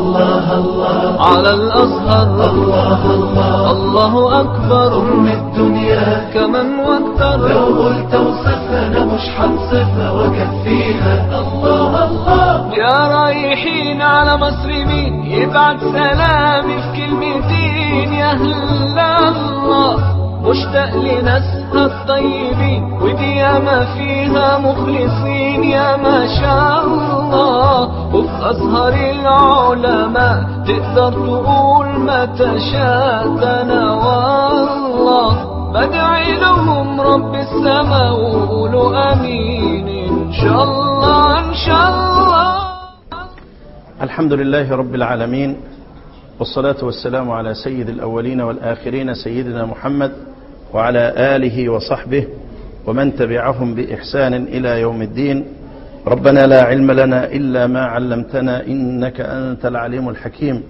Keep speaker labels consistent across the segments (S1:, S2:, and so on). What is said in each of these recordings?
S1: الله الله
S2: على الأزهر
S1: الله الله
S2: الله أكبر
S1: أم الدنيا
S2: كمن واكثر
S1: لو قلت وصفنا مش حنصفها وكفيها الله الله
S2: يا رايحين على مصر مين يبعت سلامي في كلمتين يا أهل الله مشتاق لناسها الطيبين ودي ياما فيها مخلصين يا ما شاء الله وفي أزهر العلماء تقدر تقول ما تشاء ده أنا والله بدعي لهم رب السماء وقولوا أمين إن شاء الله إن شاء الله
S3: الحمد لله رب العالمين والصلاة والسلام على سيد الأولين والآخرين سيدنا محمد وعلى آله وصحبه ومن تبعهم بإحسان إلى يوم الدين ربنا لا علم لنا إلا ما علمتنا إنك أنت العليم الحكيم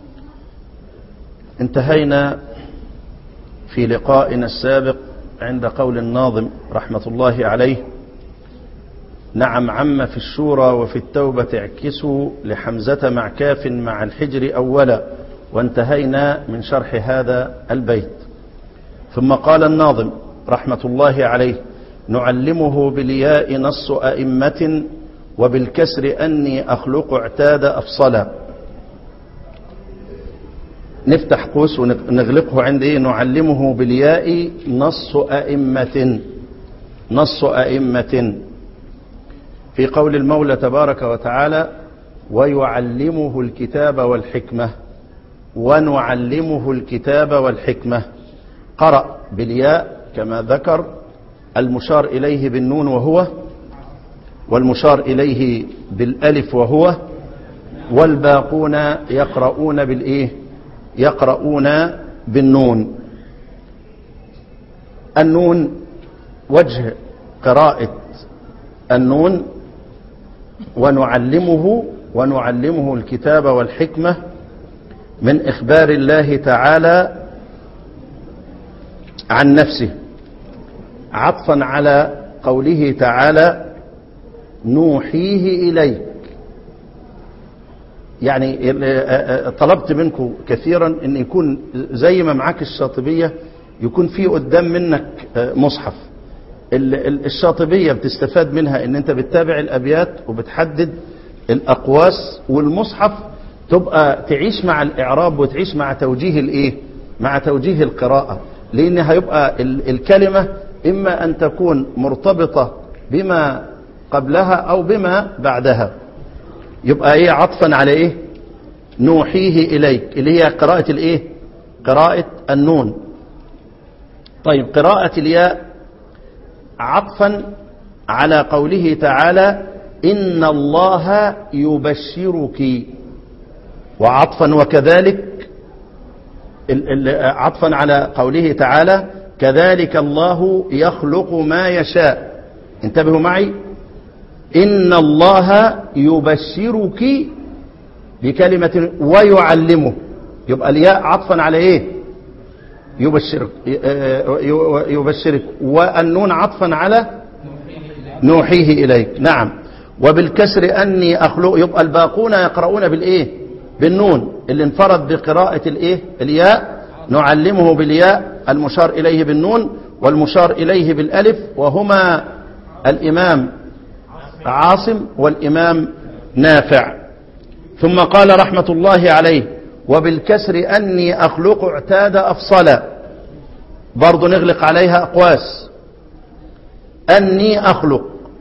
S3: انتهينا في لقائنا السابق عند قول الناظم رحمة الله عليه نعم عم في الشورى وفي التوبة اعكسوا لحمزة مع كاف مع الحجر أولا وانتهينا من شرح هذا البيت ثم قال الناظم رحمة الله عليه نعلمه بالياء نص أئمة وبالكسر أني أخلق اعتاد أفصلا نفتح قوس ونغلقه عند إيه نعلمه بالياء نص أئمة نص أئمة في قول المولى تبارك وتعالى ويعلمه الكتاب والحكمة ونعلمه الكتاب والحكمة قرأ بالياء كما ذكر المشار إليه بالنون وهو والمشار إليه بالألف وهو والباقون يقرؤون بالإيه يقرؤون بالنون النون وجه قراءة النون ونعلمه ونعلمه الكتاب والحكمة من إخبار الله تعالى عن نفسه عطفا على قوله تعالى نوحيه إليك يعني طلبت منكم كثيرا ان يكون زي ما معاك الشاطبية يكون في قدام منك مصحف الشاطبية بتستفاد منها ان انت بتتابع الابيات وبتحدد الاقواس والمصحف تبقى تعيش مع الاعراب وتعيش مع توجيه الايه مع توجيه القراءة لان هيبقى الكلمة اما ان تكون مرتبطة بما قبلها او بما بعدها يبقى ايه عطفا على ايه نوحيه اليك اللي هي قراءة الايه قراءة النون طيب قراءة الياء عطفا على قوله تعالى إن الله يبشرك وعطفا وكذلك عطفا على قوله تعالى كذلك الله يخلق ما يشاء انتبهوا معي إن الله يبشرك بكلمة ويعلمه يبقى الياء عطفا على ايه يبشرك يبشرك والنون عطفا على نوحيه إليك نعم وبالكسر أني أخلق يبقى الباقون يقرؤون بالإيه بالنون اللي انفرد بقراءة الإيه الياء نعلمه بالياء المشار إليه بالنون والمشار إليه بالألف وهما الإمام عاصم والإمام نافع ثم قال رحمة الله عليه وبالكسر أني أخلق اعتاد أفصلا برضو نغلق عليها أقواس أني أخلق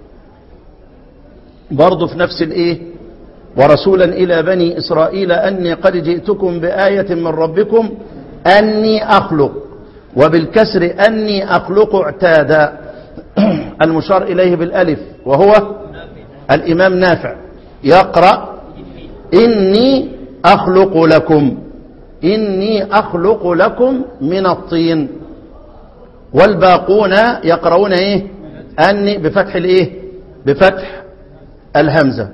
S3: برضو في نفس الإيه ورسولا إلى بني إسرائيل أني قد جئتكم بآية من ربكم أني أخلق وبالكسر أني أخلق اعتادا المشار إليه بالألف وهو الإمام نافع يقرأ إني أخلق لكم إني أخلق لكم من الطين والباقون يقرؤون إيه أني بفتح الإيه بفتح الهمزة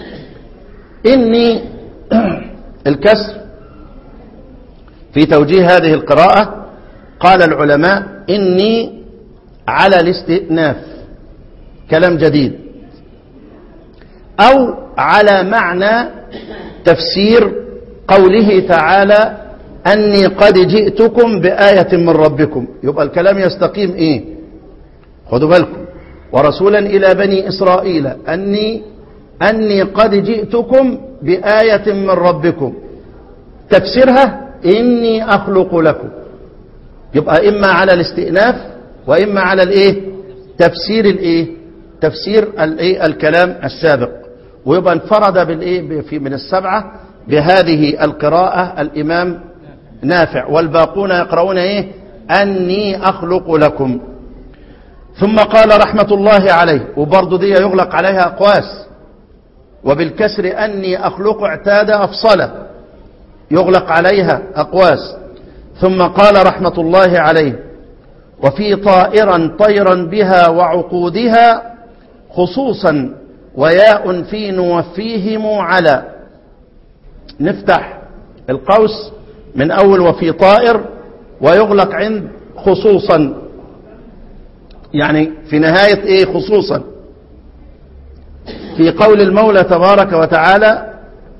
S3: إني الكسر في توجيه هذه القراءة قال العلماء إني على الاستئناف كلام جديد أو على معنى تفسير قوله تعالى أني قد جئتكم بآية من ربكم يبقى الكلام يستقيم إيه خدوا بالكم ورسولا إلى بني إسرائيل أني أني قد جئتكم بآية من ربكم تفسيرها إني أخلق لكم يبقى إما على الاستئناف وإما على الإيه تفسير الإيه تفسير الإيه الكلام السابق ويبقى انفرد بالإيه في من السبعة بهذه القراءة الإمام نافع والباقون يقرؤون إيه أني أخلق لكم ثم قال رحمة الله عليه وبرضه دي يغلق عليها أقواس وبالكسر أني أخلق اعتاد أفصله يغلق عليها أقواس ثم قال رحمة الله عليه وفي طائرا طيرا بها وعقودها خصوصا وياء في نوفيهم على نفتح القوس من أول وفي طائر ويغلق عند خصوصا يعني في نهاية إيه خصوصا في قول المولى تبارك وتعالى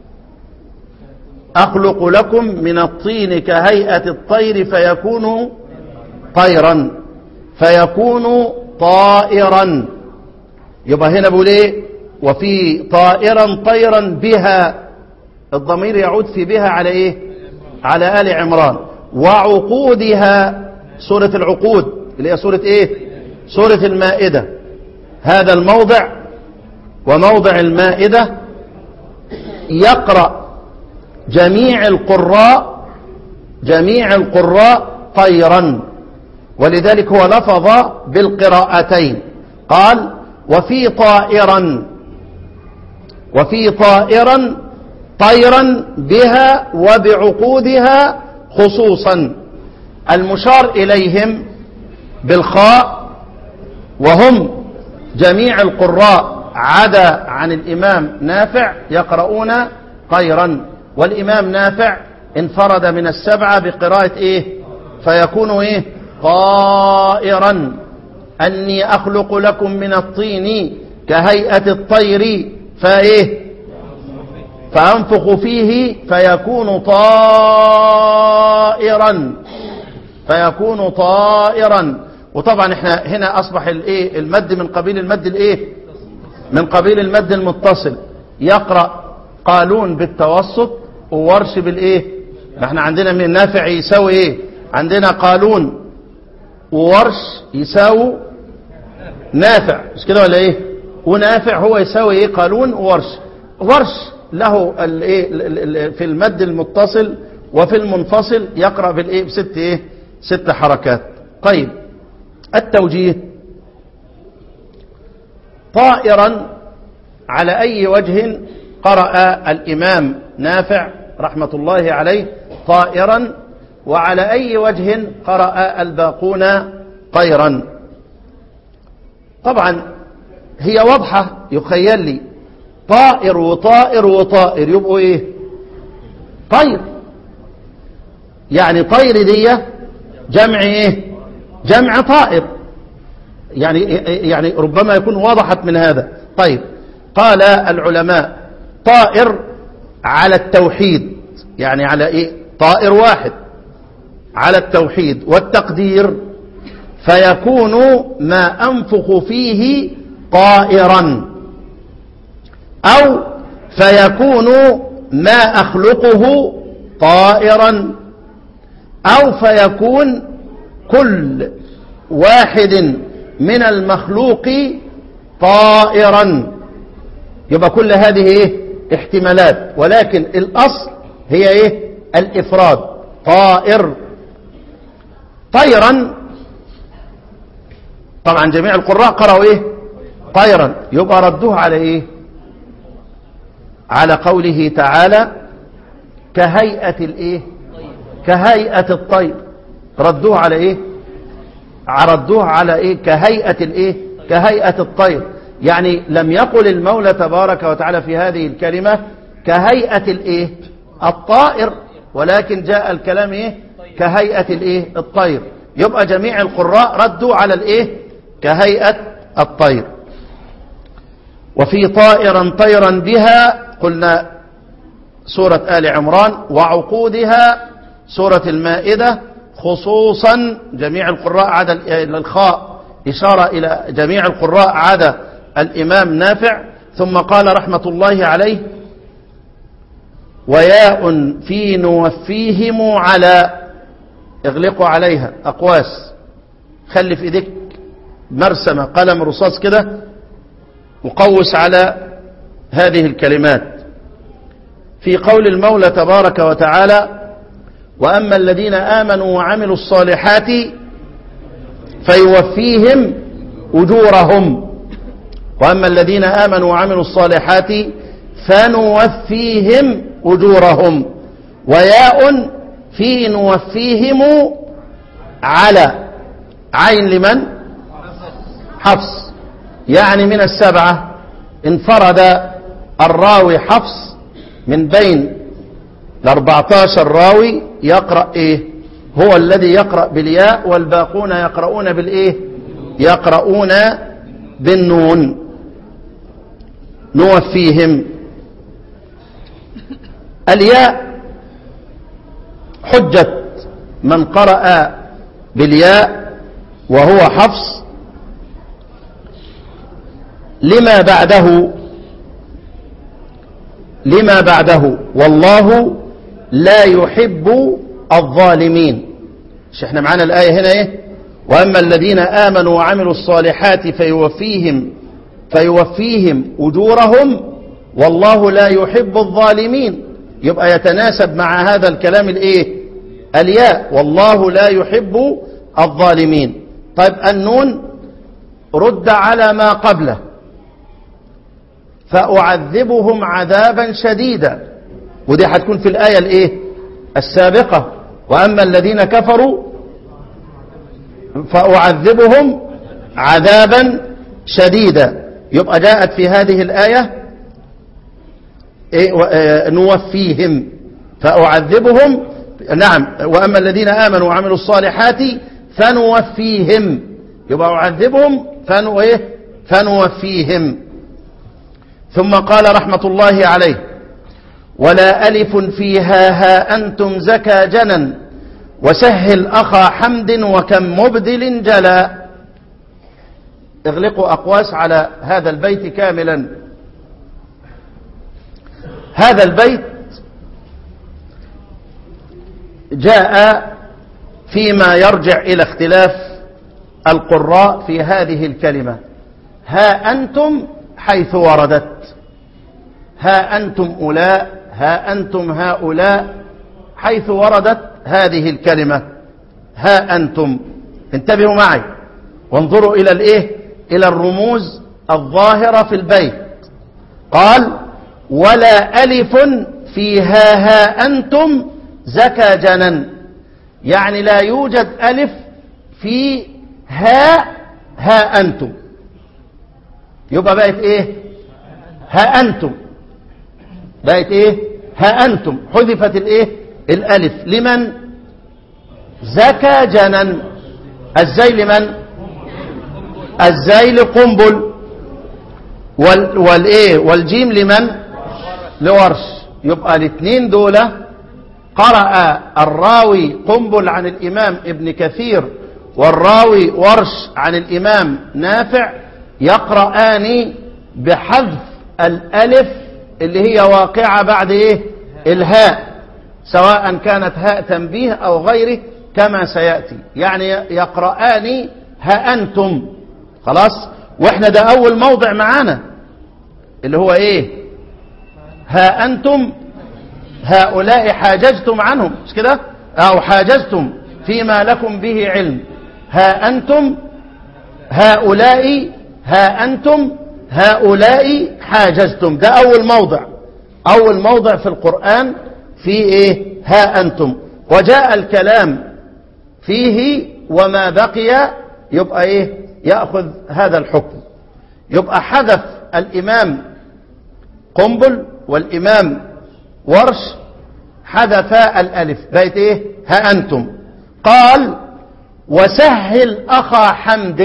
S3: أخلق لكم من الطين كهيئة الطير فيكون طيرا فيكون طائرا يبقى هنا بقول ايه وفي طائرا طيرا بها الضمير يعود في بها على ايه على آل عمران وعقودها سورة العقود اللي هي سورة ايه سورة المائدة هذا الموضع وموضع المائدة يقرأ جميع القراء جميع القراء طيرا ولذلك هو لفظ بالقراءتين قال وفي طائرا وفي طائرا طيرا بها وبعقودها خصوصا المشار إليهم بالخاء وهم جميع القراء عدا عن الإمام نافع يقرؤون طيرا والإمام نافع انفرد من السبعة بقراءة إيه فيكون إيه طائرا أني أخلق لكم من الطين كهيئة الطير فإيه فأنفخ فيه فيكون طائرا فيكون طائرا وطبعا احنا هنا اصبح الايه المد من قبيل المد الايه من قبيل المد المتصل يقرأ قالون بالتوسط وورش بالايه ما احنا عندنا من النافع يساوي ايه عندنا قالون وورش يساوي نافع مش كده ولا ايه ونافع هو يساوي ايه قالون وورش ورش له الايه في المد المتصل وفي المنفصل يقرأ بالايه بست ايه ست حركات طيب التوجيه طائرا على اي وجه قرأ الامام نافع رحمة الله عليه طائرا وعلى اي وجه قرأ الباقون طيرا طبعا هي واضحة يخيل لي طائر وطائر وطائر يبقوا ايه طير يعني طير دي جمع ايه جمع طائر يعني يعني ربما يكون وضحت من هذا طيب قال العلماء طائر على التوحيد يعني على ايه طائر واحد على التوحيد والتقدير فيكون ما انفخ فيه طائرا او فيكون ما اخلقه طائرا او فيكون كل واحد من المخلوق طائرا يبقى كل هذه ايه احتمالات ولكن الاصل هي ايه الافراد طائر طيرا طبعا جميع القراء قرأوا ايه طيرا يبقى ردوه على ايه على قوله تعالى كهيئة الايه كهيئة الطير ردوه على ايه ردوه على ايه كهيئة الايه كهيئة الطير يعني لم يقل المولى تبارك وتعالى في هذه الكلمة كهيئة الايه الطائر ولكن جاء الكلام ايه كهيئة الايه الطير يبقى جميع القراء ردوا على الايه كهيئة الطير وفي طائرا طيرا بها قلنا سورة آل عمران وعقودها سورة المائدة خصوصا جميع القراء عدا الخاء إشارة إلى جميع القراء عدا الإمام نافع ثم قال رحمة الله عليه وياء في نوفيهم على اغلقوا عليها أقواس خلي في ايديك مرسمة قلم رصاص كده وقوس على هذه الكلمات في قول المولى تبارك وتعالى وأما الذين آمنوا وعملوا الصالحات فيوفيهم أجورهم وأما الذين آمنوا وعملوا الصالحات فنوفيهم أجورهم وياء في نوفيهم على عين لمن حفص يعني من السبعة انفرد الراوي حفص من بين الاربعتاشر راوي يقرأ ايه هو الذي يقرأ بالياء والباقون يقرؤون بالايه يقرؤون بالنون نوفيهم الياء حجة من قرأ بالياء وهو حفص لما بعده لما بعده والله لا يحب الظالمين مش احنا معانا الآية هنا ايه وأما الذين آمنوا وعملوا الصالحات فيوفيهم فيوفيهم أجورهم والله لا يحب الظالمين يبقى يتناسب مع هذا الكلام الايه الياء والله لا يحب الظالمين طيب النون رد على ما قبله فأعذبهم عذابا شديدا ودي هتكون في الآية الايه السابقة وأما الذين كفروا فأعذبهم عذابا شديدا يبقى جاءت في هذه الآية إيه نوفيهم فأعذبهم نعم وأما الذين آمنوا وعملوا الصالحات فنوفيهم يبقى أعذبهم فنو إيه فنوفيهم ثم قال رحمة الله عليه ولا ألف فيها ها أنتم زكى جنا وسهل أخا حمد وكم مبدل جلا اغلقوا أقواس على هذا البيت كاملا هذا البيت جاء فيما يرجع إلى اختلاف القراء في هذه الكلمة ها أنتم حيث وردت ها أنتم أولاء ها أنتم هؤلاء حيث وردت هذه الكلمة ها أنتم انتبهوا معي وانظروا إلى الإيه إلى الرموز الظاهرة في البيت قال ولا ألف في ها ها أنتم زكى جنا يعني لا يوجد ألف في ها ها أنتم يبقى بقت إيه ها أنتم بقت إيه ها أنتم حذفت الإيه الألف لمن زكى جنا الزي لمن الزي لقنبل وال والايه والجيم لمن لورش يبقى الاثنين دول قرأ الراوي قنبل عن الإمام ابن كثير والراوي ورش عن الإمام نافع يقرآن بحذف الألف اللي هي واقعة بعد إيه الهاء سواء كانت هاء تنبيه أو غيره كما سيأتي يعني يقرآن ها أنتم خلاص واحنا ده أول موضع معانا اللي هو إيه ها أنتم هؤلاء حاججتم عنهم مش كده أو حاجزتم فيما لكم به علم ها أنتم هؤلاء ها أنتم هؤلاء حاجزتم ده أول موضع أول موضع في القرآن في إيه ها أنتم وجاء الكلام فيه وما بقي يبقى إيه يأخذ هذا الحكم يبقى حذف الإمام قنبل والإمام ورش حذفا الألف بقت إيه ها أنتم قال وسهل أخا حمد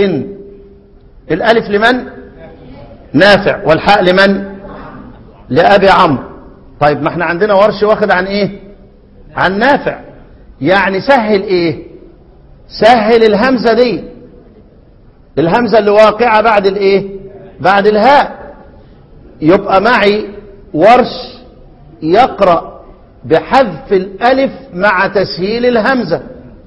S3: الألف لمن نافع والحاء لمن لأبي عمرو طيب ما احنا عندنا ورش واخد عن ايه عن نافع يعني سهل ايه سهل الهمزة دي الهمزة اللي واقعة بعد الايه بعد الهاء يبقى معي ورش يقرأ بحذف الألف مع تسهيل الهمزة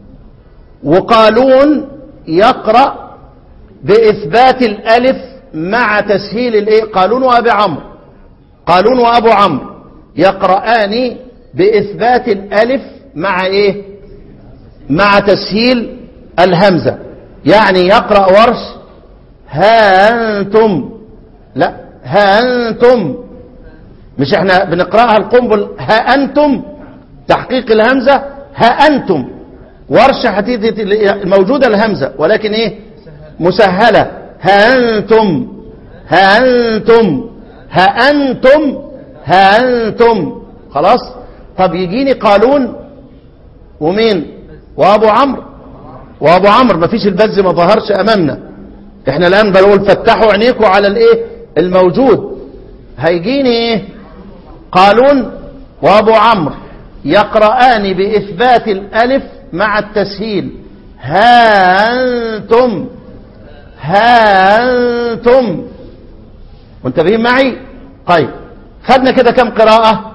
S3: وقالون يقرأ بإثبات الألف مع تسهيل الإيه قالون وأبي عمرو قالون وأبو عمرو يقرآن بإثبات الألف مع إيه مع تسهيل الهمزة يعني يقرأ ورش ها أنتم لا ها أنتم مش احنا بنقرأها القنبل ها أنتم تحقيق الهمزة ها أنتم ورشة حتيتي موجودة الهمزة ولكن ايه مسهلة ها أنتم ها أنتم ها أنتم ها أنتم خلاص طب يجيني قالون ومين وأبو عمرو وأبو عمرو مفيش البز ما ظهرش أمامنا احنا الآن بنقول فتحوا عينيكم على الايه الموجود هيجيني ايه قالون وأبو عمرو يقرآن بإثبات الألف مع التسهيل ها أنتم ها أنتم منتبهين معي طيب خدنا كده كم قراءة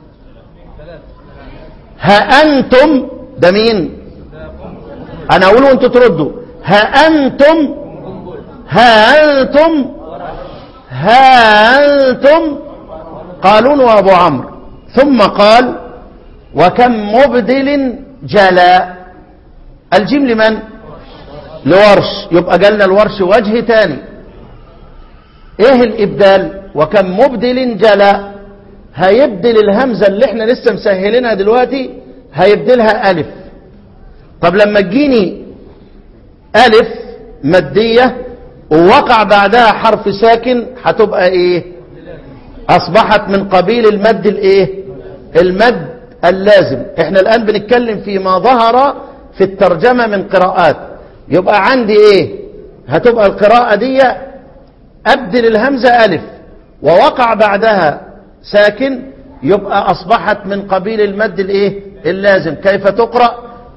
S3: ها أنتم ده مين أنا أقول وأنتوا تردوا ها أنتم ها أنتم ها أنتم قالون وأبو عمرو ثم قال وكم مبدل جلاء الجيم لمن لورش يبقى جالنا الورش وجه تاني ايه الابدال وكم مبدل جلاء هيبدل الهمزة اللي احنا لسه مسهلينها دلوقتي هيبدلها الف طب لما تجيني الف مادية ووقع بعدها حرف ساكن هتبقى ايه اصبحت من قبيل المد الايه المد اللازم احنا الان بنتكلم فيما ظهر في الترجمة من قراءات يبقى عندي ايه هتبقى القراءة دي ابدل الهمزة الف ووقع بعدها ساكن يبقى اصبحت من قبيل المد الايه اللازم كيف تقرأ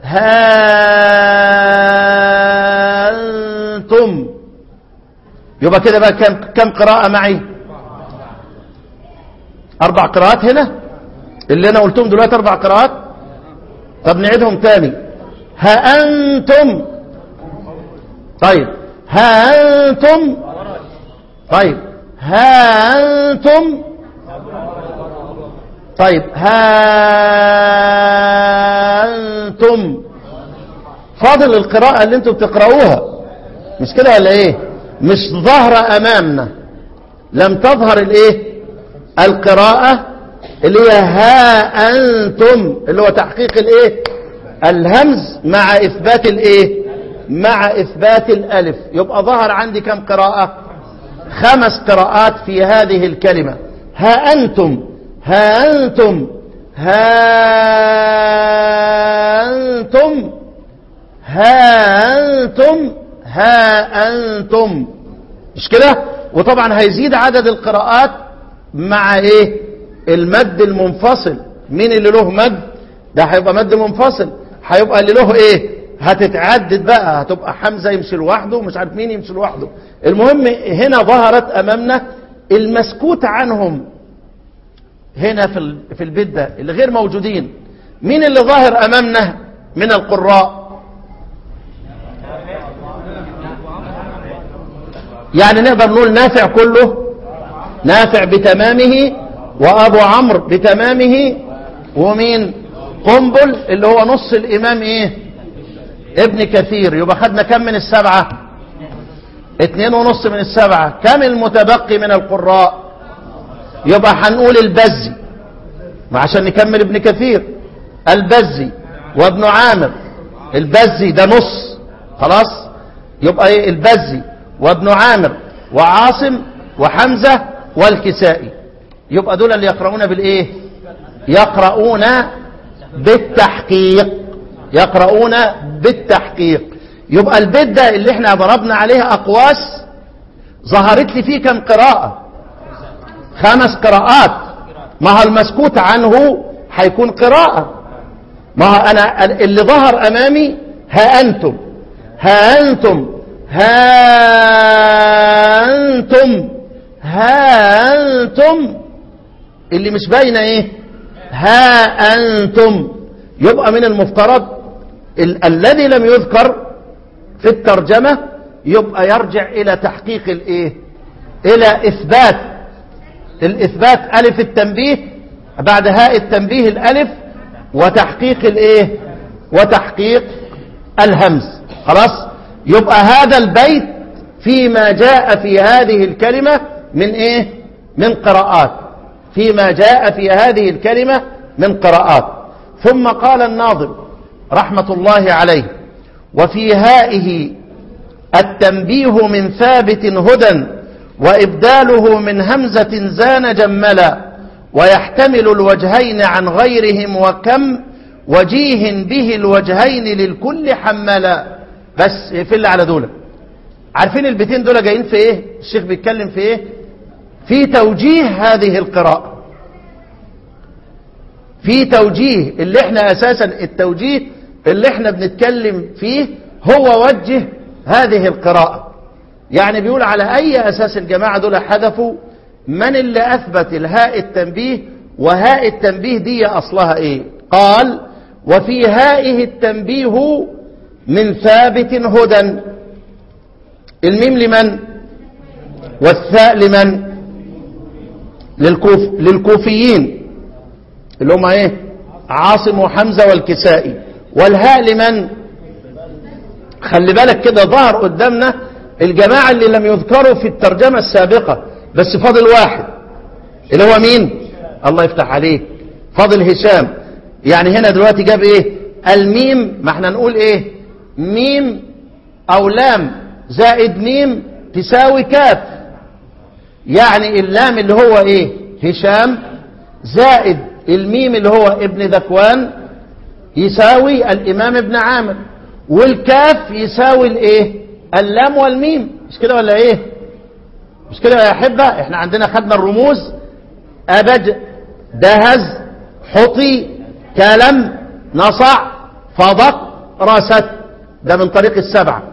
S3: هانتم يبقى كده بقى كم, كم قراءة معي اربع قراءات هنا اللي انا قلتهم دلوقتي اربع قراءات طب نعيدهم تاني ها انتم طيب ها انتم طيب ها انتم طيب ها انتم فاضل القراءة اللي انتم بتقرأوها مش كده ولا ايه مش ظاهرة امامنا لم تظهر الايه القراءة اللي هي ها انتم اللي هو تحقيق الايه الهمز مع اثبات الايه مع اثبات الالف يبقى ظهر عندي كم قراءة خمس قراءات في هذه الكلمة ها انتم ها انتم ها انتم ها انتم ها انتم مش كده وطبعا هيزيد عدد القراءات مع ايه المد المنفصل مين اللي له مد ده هيبقى مد منفصل هيبقى اللي له ايه هتتعدد بقى هتبقى حمزة يمشي لوحده ومش عارف مين يمشي لوحده المهم هنا ظهرت امامنا المسكوت عنهم هنا في في البيت ده اللي غير موجودين مين اللي ظاهر امامنا من القراء يعني نقدر نقول نافع كله نافع بتمامه وابو عمرو بتمامه ومين قنبل اللي هو نص الامام ايه ابن كثير يبقى خدنا كم من السبعة اتنين ونص من السبعة كم المتبقي من القراء يبقى هنقول البزي ما عشان نكمل ابن كثير البزي وابن عامر البزي ده نص خلاص يبقى ايه البزي وابن عامر وعاصم وحمزة والكسائي يبقى دول اللي يقرؤون بالايه يقرؤون بالتحقيق يقرؤون بالتحقيق يبقى البيت ده اللي احنا ضربنا عليه اقواس ظهرت لي فيه كم قراءة خمس قراءات ما هو المسكوت عنه هيكون قراءة ما هو أنا اللي ظهر أمامي ها أنتم ها أنتم ها أنتم ها أنتم اللي مش باينة إيه ها أنتم يبقى من المفترض ال الذي لم يذكر في الترجمة يبقى يرجع إلى تحقيق الإيه إلى إثبات الإثبات ألف التنبيه بعد هاء التنبيه الألف وتحقيق الإيه وتحقيق الهمز خلاص يبقى هذا البيت فيما جاء في هذه الكلمة من إيه من قراءات فيما جاء في هذه الكلمة من قراءات ثم قال الناظم رحمة الله عليه وفي هائه التنبيه من ثابت هدى وإبداله من همزة زان جملا ويحتمل الوجهين عن غيرهم وكم وجيه به الوجهين للكل حملا بس في اللي على دول عارفين البيتين دول جايين في ايه الشيخ بيتكلم في ايه في توجيه هذه القراءة في توجيه اللي احنا اساسا التوجيه اللي احنا بنتكلم فيه هو وجه هذه القراءة يعني بيقول على اي اساس الجماعة دول حذفوا من اللي اثبت الهاء التنبيه وهاء التنبيه دي اصلها ايه قال وفي هائه التنبيه من ثابت هدى الميم لمن والثاء لمن للكوف للكوفيين اللي هم ايه عاصم وحمزة والكسائي والهاء لمن خلي بالك كده ظهر قدامنا الجماعة اللي لم يذكروا في الترجمة السابقة بس فاضل واحد اللي هو مين الله يفتح عليك فاضل هشام يعني هنا دلوقتي جاب ايه الميم ما احنا نقول ايه ميم او لام زائد ميم تساوي كاف يعني اللام اللي هو ايه هشام زائد الميم اللي هو ابن ذكوان يساوي الامام ابن عامر والكاف يساوي الايه اللام والميم مش كده ولا ايه مش كده يا احبه احنا عندنا خدنا الرموز ابج دهز حطي كلم نصع فضق رست ده من طريق السبعه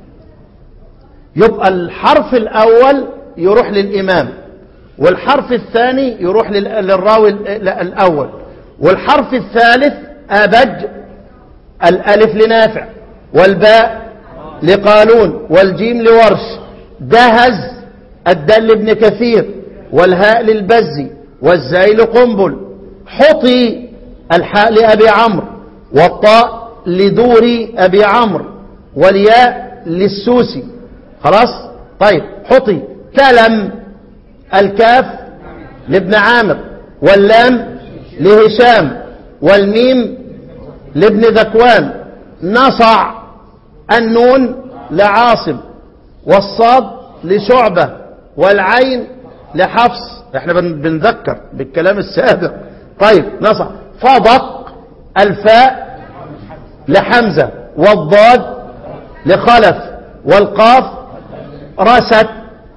S3: يبقى الحرف الأول يروح للإمام والحرف الثاني يروح للراوي الأول والحرف الثالث أبج الألف لنافع والباء لقالون والجيم لورش دهز الدل ابن كثير والهاء للبزي والزاي لقنبل حطي الحاء لأبي عمرو والطاء لدوري أبي عمرو والياء للسوسي خلاص طيب حطي كلم الكاف لابن عامر واللام لهشام والميم لابن ذكوان نصع النون لعاصم والصاد لشعبة والعين لحفص احنا بنذكر بالكلام السابق طيب نصع فضق الفاء لحمزة والضاد لخلف والقاف رست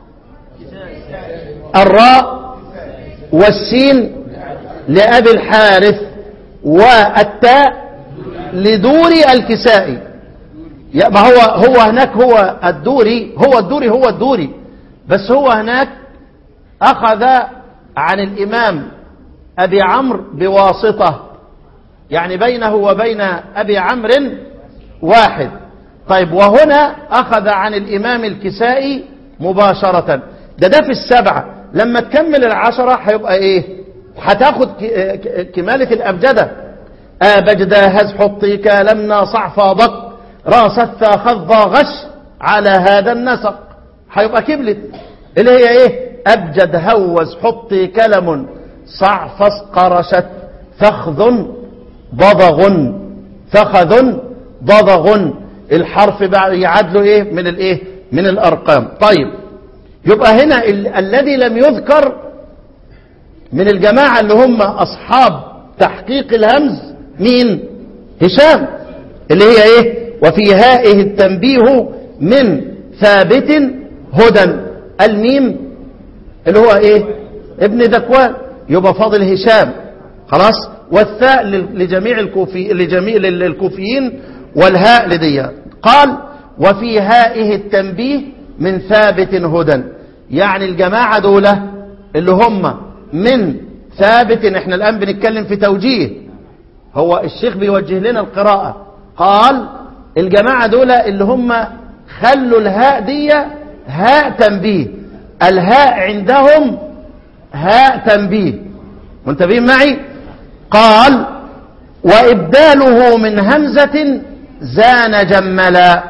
S3: الراء والسين لأبي الحارث والتاء لدوري الكسائي ما هو هو هناك هو الدوري هو الدوري هو الدوري بس هو هناك أخذ عن الإمام أبي عمرو بواسطة يعني بينه وبين أبي عمرو واحد طيب وهنا أخذ عن الإمام الكسائي مباشرة ده ده في السبعة لما تكمل العشرة هيبقى إيه هتاخد كمالة الأبجدة آبجدة هز حطيك لمنا صعفا ضق راس خض غش على هذا النسق هيبقى كبلت اللي هي ايه ابجد هوز حطي كلم صعفص قرشت فخذ ضضغ فخذ ضضغ الحرف بقى يعادله ايه من الايه من الارقام طيب يبقى هنا ال الذي لم يذكر من الجماعة اللي هم اصحاب تحقيق الهمز مين هشام اللي هي ايه وفي هائه التنبيه من ثابت هدى الميم اللي هو ايه ابن ذكوان يبقى فاضل هشام خلاص والثاء لل- لجميع الكوفي لجميع لل- الكوفيين والهاء لدي قال وفي هائه التنبيه من ثابت هدى يعني الجماعة دول اللي هم من ثابت احنا الآن بنتكلم في توجيه هو الشيخ بيوجه لنا القراءة قال الجماعة دول اللي هم خلوا الهاء دي هاء تنبيه الهاء عندهم هاء تنبيه منتبهين معي قال وإبداله من همزة زان جملا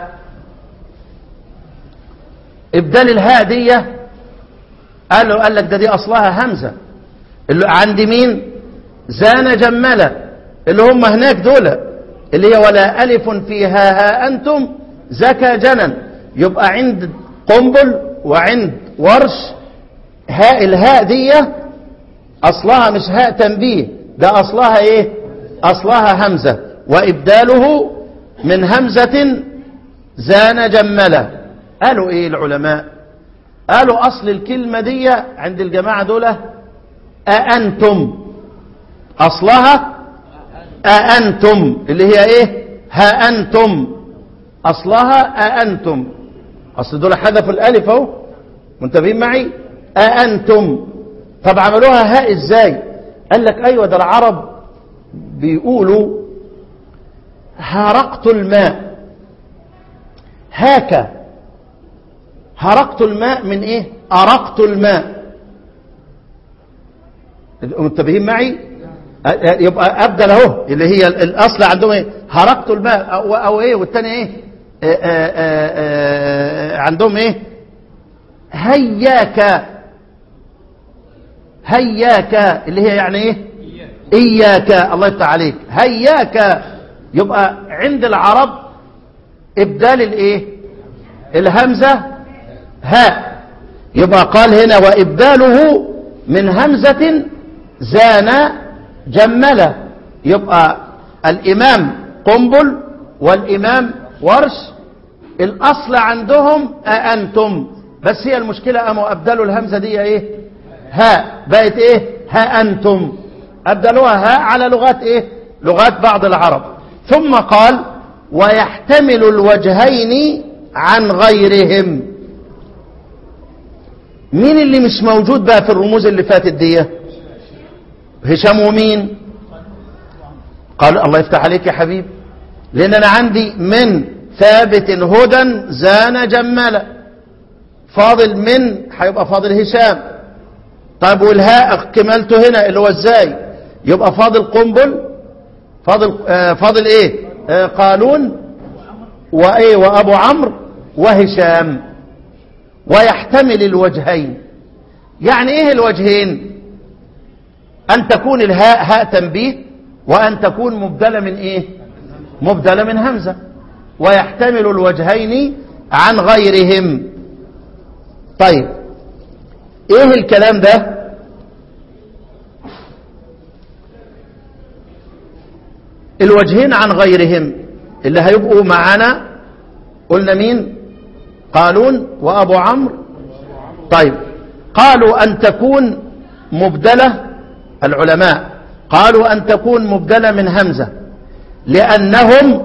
S3: إبدال الهاء دي قالوا قال لك ده دي أصلها همزة اللي عند مين زان جملا اللي هم هناك دول اللي هي ولا ألف فيها ها أنتم زكى جنا يبقى عند قنبل وعند ورش هاء الهاء دي أصلها مش هاء تنبيه ده أصلها إيه أصلها همزة وإبداله من همزة زان جملة قالوا إيه العلماء قالوا أصل الكلمة دي عند الجماعة دول أأنتم أصلها أأنتم اللي هي إيه ها أنتم أصلها أأنتم أصل دول حذفوا الألف أهو منتبهين معي أأنتم طب عملوها هاء إزاي قال لك أيوة ده العرب بيقولوا هرقت الماء هاك هرقت الماء من ايه أرقت الماء منتبهين معي يبقى أبدل اهو اللي هي الأصل عندهم ايه هرقت الماء أو, أو ايه والتاني ايه آآ آآ آآ عندهم ايه هياك هياك اللي هي يعني ايه إياك الله يفتح عليك هياك يبقى عند العرب إبدال الإيه الهمزة هاء يبقى قال هنا وإبداله من همزة زان جملة يبقى الإمام قنبل والإمام ورش الأصل عندهم أأنتم بس هي المشكلة قاموا أبدلوا الهمزة دي إيه هاء بقت إيه ها أنتم أبدلوها هاء على لغات إيه لغات بعض العرب ثم قال ويحتمل الوجهين عن غيرهم مين اللي مش موجود بقى في الرموز اللي فاتت دي هشام ومين قال الله يفتح عليك يا حبيب لان انا عندي من ثابت هدى زان جملا فاضل من هيبقى فاضل هشام طيب والهاء كملته هنا اللي هو ازاي يبقى فاضل قنبل فاضل آه فاضل ايه آه قالون وايه وابو عمرو وهشام ويحتمل الوجهين يعني ايه الوجهين ان تكون الهاء هاء تنبيه وان تكون مبدله من ايه مبدله من همزه ويحتمل الوجهين عن غيرهم طيب ايه الكلام ده الوجهين عن غيرهم اللي هيبقوا معانا قلنا مين قالون وابو عمرو طيب قالوا ان تكون مبدله العلماء قالوا ان تكون مبدله من همزه لانهم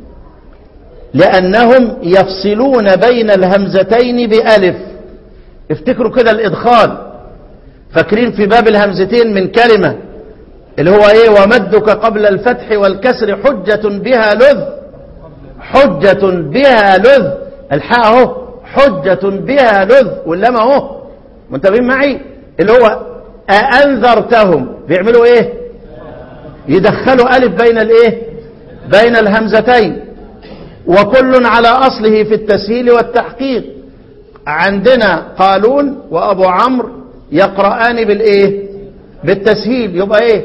S3: لانهم يفصلون بين الهمزتين بالف افتكروا كده الادخال فاكرين في باب الهمزتين من كلمه اللي هو ايه ومدك قبل الفتح والكسر حجة بها لذ حجة بها لذ الحاء اهو حجة بها لذ واللام اهو منتبهين معي اللي هو أأنذرتهم بيعملوا ايه يدخلوا ألف بين الايه بين الهمزتين وكل على أصله في التسهيل والتحقيق عندنا قالون وأبو عمرو يقرآن بالإيه بالتسهيل يبقى إيه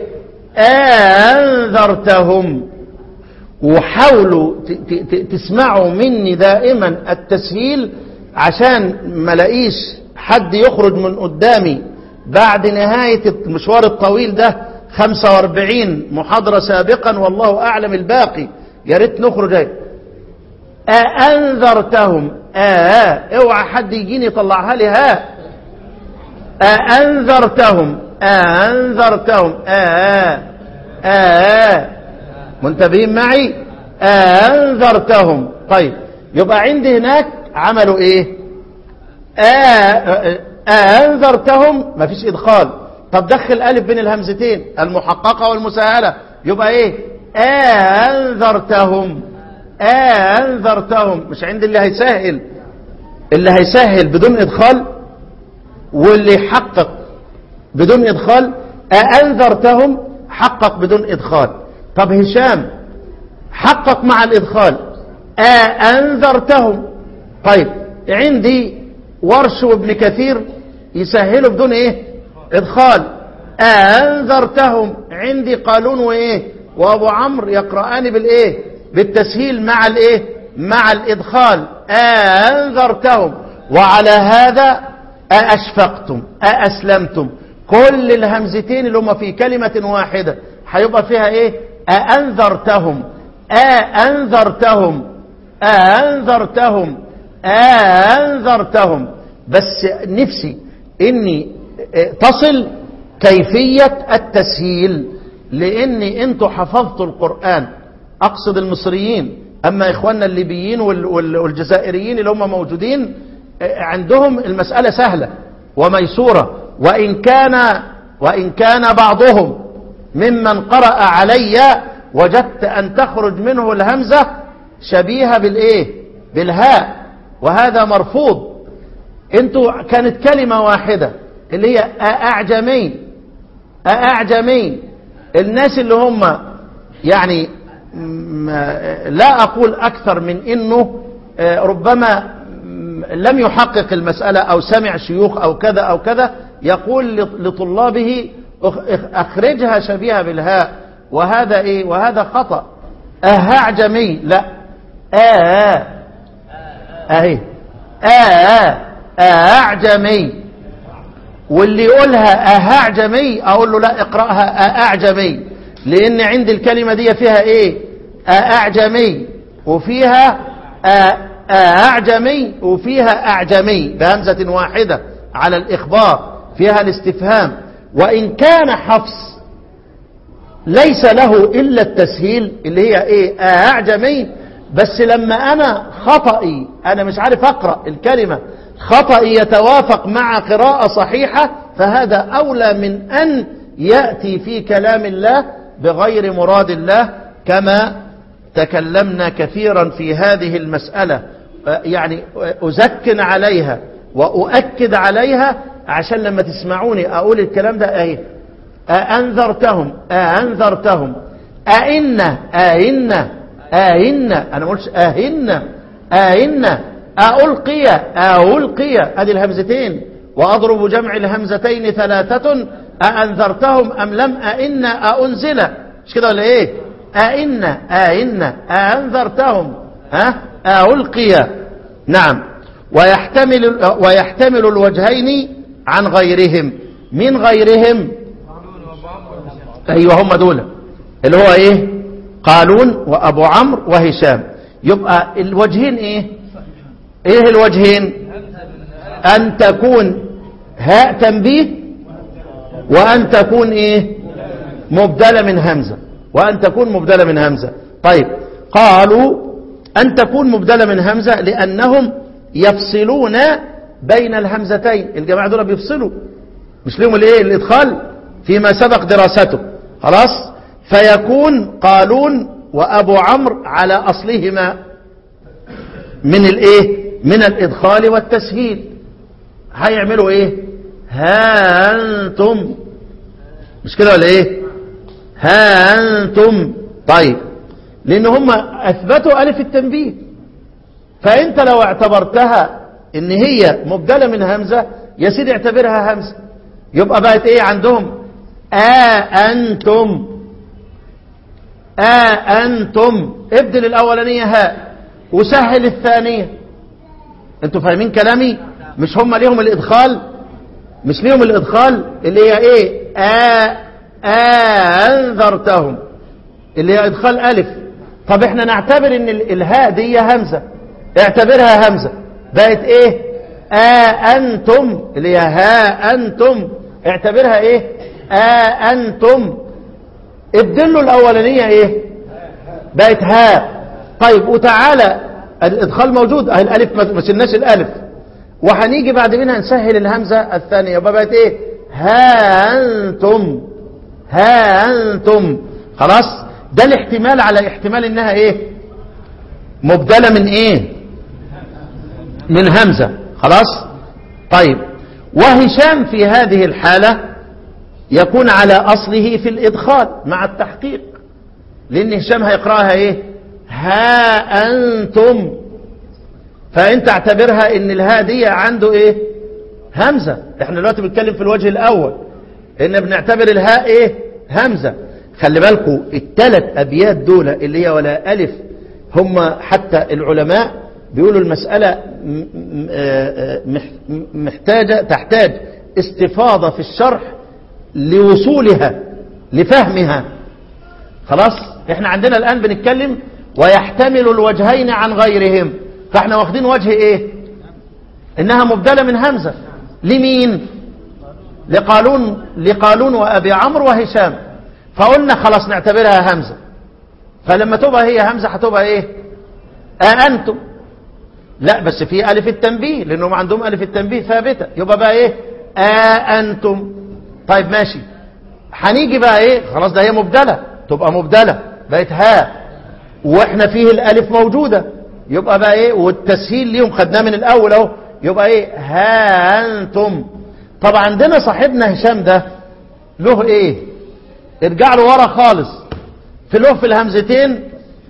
S3: أنذرتهم وحاولوا تسمعوا مني دائما التسهيل عشان ما لاقيش حد يخرج من قدامي بعد نهاية المشوار الطويل ده 45 محاضرة سابقا والله أعلم الباقي يا ريت نخرج ايه أأنذرتهم آه اوعى حد يجيني يطلعها لي ها أأنذرتهم أنذرتهم آه آه منتبهين معي أنذرتهم طيب يبقى عندي هناك عملوا ايه آه أنذرتهم مفيش إدخال طب دخل ألف بين الهمزتين المحققة والمسهلة يبقى ايه أنذرتهم أنذرتهم مش عند اللي هيسهل اللي هيسهل بدون إدخال واللي يحقق بدون إدخال أنذرتهم حقق بدون إدخال طب هشام حقق مع الإدخال أنذرتهم طيب عندي ورش وابن كثير يسهلوا بدون إيه إدخال أنذرتهم عندي قالون وإيه وأبو عمرو يقرآن بالإيه بالتسهيل مع الإيه مع الإدخال أنذرتهم وعلى هذا أأشفقتم أأسلمتم كل الهمزتين اللي هم في كلمة واحدة هيبقى فيها إيه أأنذرتهم أأنذرتهم أأنذرتهم أأنذرتهم بس نفسي إني تصل كيفية التسهيل لأني أنتوا حفظتوا القرآن أقصد المصريين أما إخواننا الليبيين والجزائريين اللي هم موجودين عندهم المسألة سهلة وميسورة وإن كان وإن كان بعضهم ممن قرأ علي وجدت أن تخرج منه الهمزة شبيهة بالإيه بالهاء وهذا مرفوض انتوا كانت كلمة واحدة اللي هي أعجمي أعجمي الناس اللي هم يعني لا أقول أكثر من أنه ربما لم يحقق المسألة أو سمع شيوخ أو كذا أو كذا يقول لطلابه أخرجها شبيهة بالهاء وهذا إيه وهذا خطأ أهعجمي لا آه أهي آه أعجمي واللي يقولها أهعجمي أقول له لا اقرأها أعجمي لأن عند الكلمة دي فيها إيه أعجمي وفيها أعجمي وفيها أعجمي بهمزة واحدة على الإخبار فيها الاستفهام وإن كان حفص ليس له إلا التسهيل اللي هي إيه أعجمي بس لما أنا خطئي أنا مش عارف أقرأ الكلمة خطئي يتوافق مع قراءة صحيحة فهذا أولى من أن يأتي في كلام الله بغير مراد الله كما تكلمنا كثيرا في هذه المسألة يعني أزكن عليها وأؤكد عليها عشان لما تسمعوني أقول الكلام ده أهي أأنذرتهم أأنذرتهم أئن أئن أئن أنا ما قلتش أهن أئن ألقي ألقي هذه الهمزتين وأضرب جمع الهمزتين ثلاثة أأنذرتهم أم لم أئن أأنزل مش كده ولا إيه أئن أئن أأنذرتهم ها ألقي نعم ويحتمل ويحتمل الوجهين عن غيرهم من غيرهم ايوه هم دول اللي هو ايه قالون وابو عمرو وهشام يبقى الوجهين ايه ايه الوجهين ان تكون هاء تنبيه وان تكون ايه مبدله من همزه وان تكون مبدله من همزه طيب قالوا ان تكون مبدله من همزه لانهم يفصلون بين الهمزتين الجماعه دول بيفصلوا مش لهم الايه الادخال فيما سبق دراسته خلاص فيكون قالون وابو عمرو على اصلهما من الايه من الادخال والتسهيل هيعملوا ايه ها انتم مش كده ولا ايه ها انتم طيب لان هم اثبتوا الف التنبيه فانت لو اعتبرتها ان هي مبدله من همزه يا سيدي اعتبرها همزه يبقى بقت ايه عندهم آ أنتم آ أنتم ابدل الأولانية هاء وسهل الثانية انتوا فاهمين كلامي مش هم ليهم الإدخال مش ليهم الإدخال اللي هي ايه آ آ أنذرتهم اللي هي إدخال ألف طب احنا نعتبر ان الهاء دي همزة اعتبرها همزة بقت ايه آ أنتم اللي هي ها أنتم اعتبرها ايه أنتم ابدلوا الأولانية إيه بقت ها طيب وتعالى الإدخال موجود أهي الألف ما شلناش الألف وهنيجي بعد منها نسهل الهمزة الثانية يبقى بقت إيه ها أنتم ها أنتم خلاص ده الاحتمال على احتمال إنها إيه مبدلة من إيه من همزة خلاص طيب وهشام في هذه الحالة يكون على أصله في الإدخال مع التحقيق لأن هشام هيقرأها إيه ها أنتم فأنت اعتبرها إن الها دي عنده إيه همزة احنا دلوقتي بنتكلم في الوجه الأول إن بنعتبر الهاء إيه همزة خلي بالكم الثلاث أبيات دول اللي هي ولا ألف هم حتى العلماء بيقولوا المسألة محتاجة تحتاج استفاضة في الشرح لوصولها لفهمها خلاص احنا عندنا الآن بنتكلم ويحتمل الوجهين عن غيرهم فاحنا واخدين وجه ايه انها مبدلة من همزة لمين لقالون لقالون وابي عمرو وهشام فقلنا خلاص نعتبرها همزة فلما تبقى هي همزة هتبقى ايه أأنتم لا بس في ألف التنبيه لأنهم عندهم ألف التنبيه ثابتة يبقى بقى إيه أأنتم طيب ماشي هنيجي بقى إيه خلاص ده هي مبدلة تبقى مبدلة بقت ها وإحنا فيه الألف موجودة يبقى بقى إيه والتسهيل ليهم خدناه من الأول أهو يبقى إيه ها أنتم طب عندنا صاحبنا هشام ده له إيه ارجع له ورا خالص في له في الهمزتين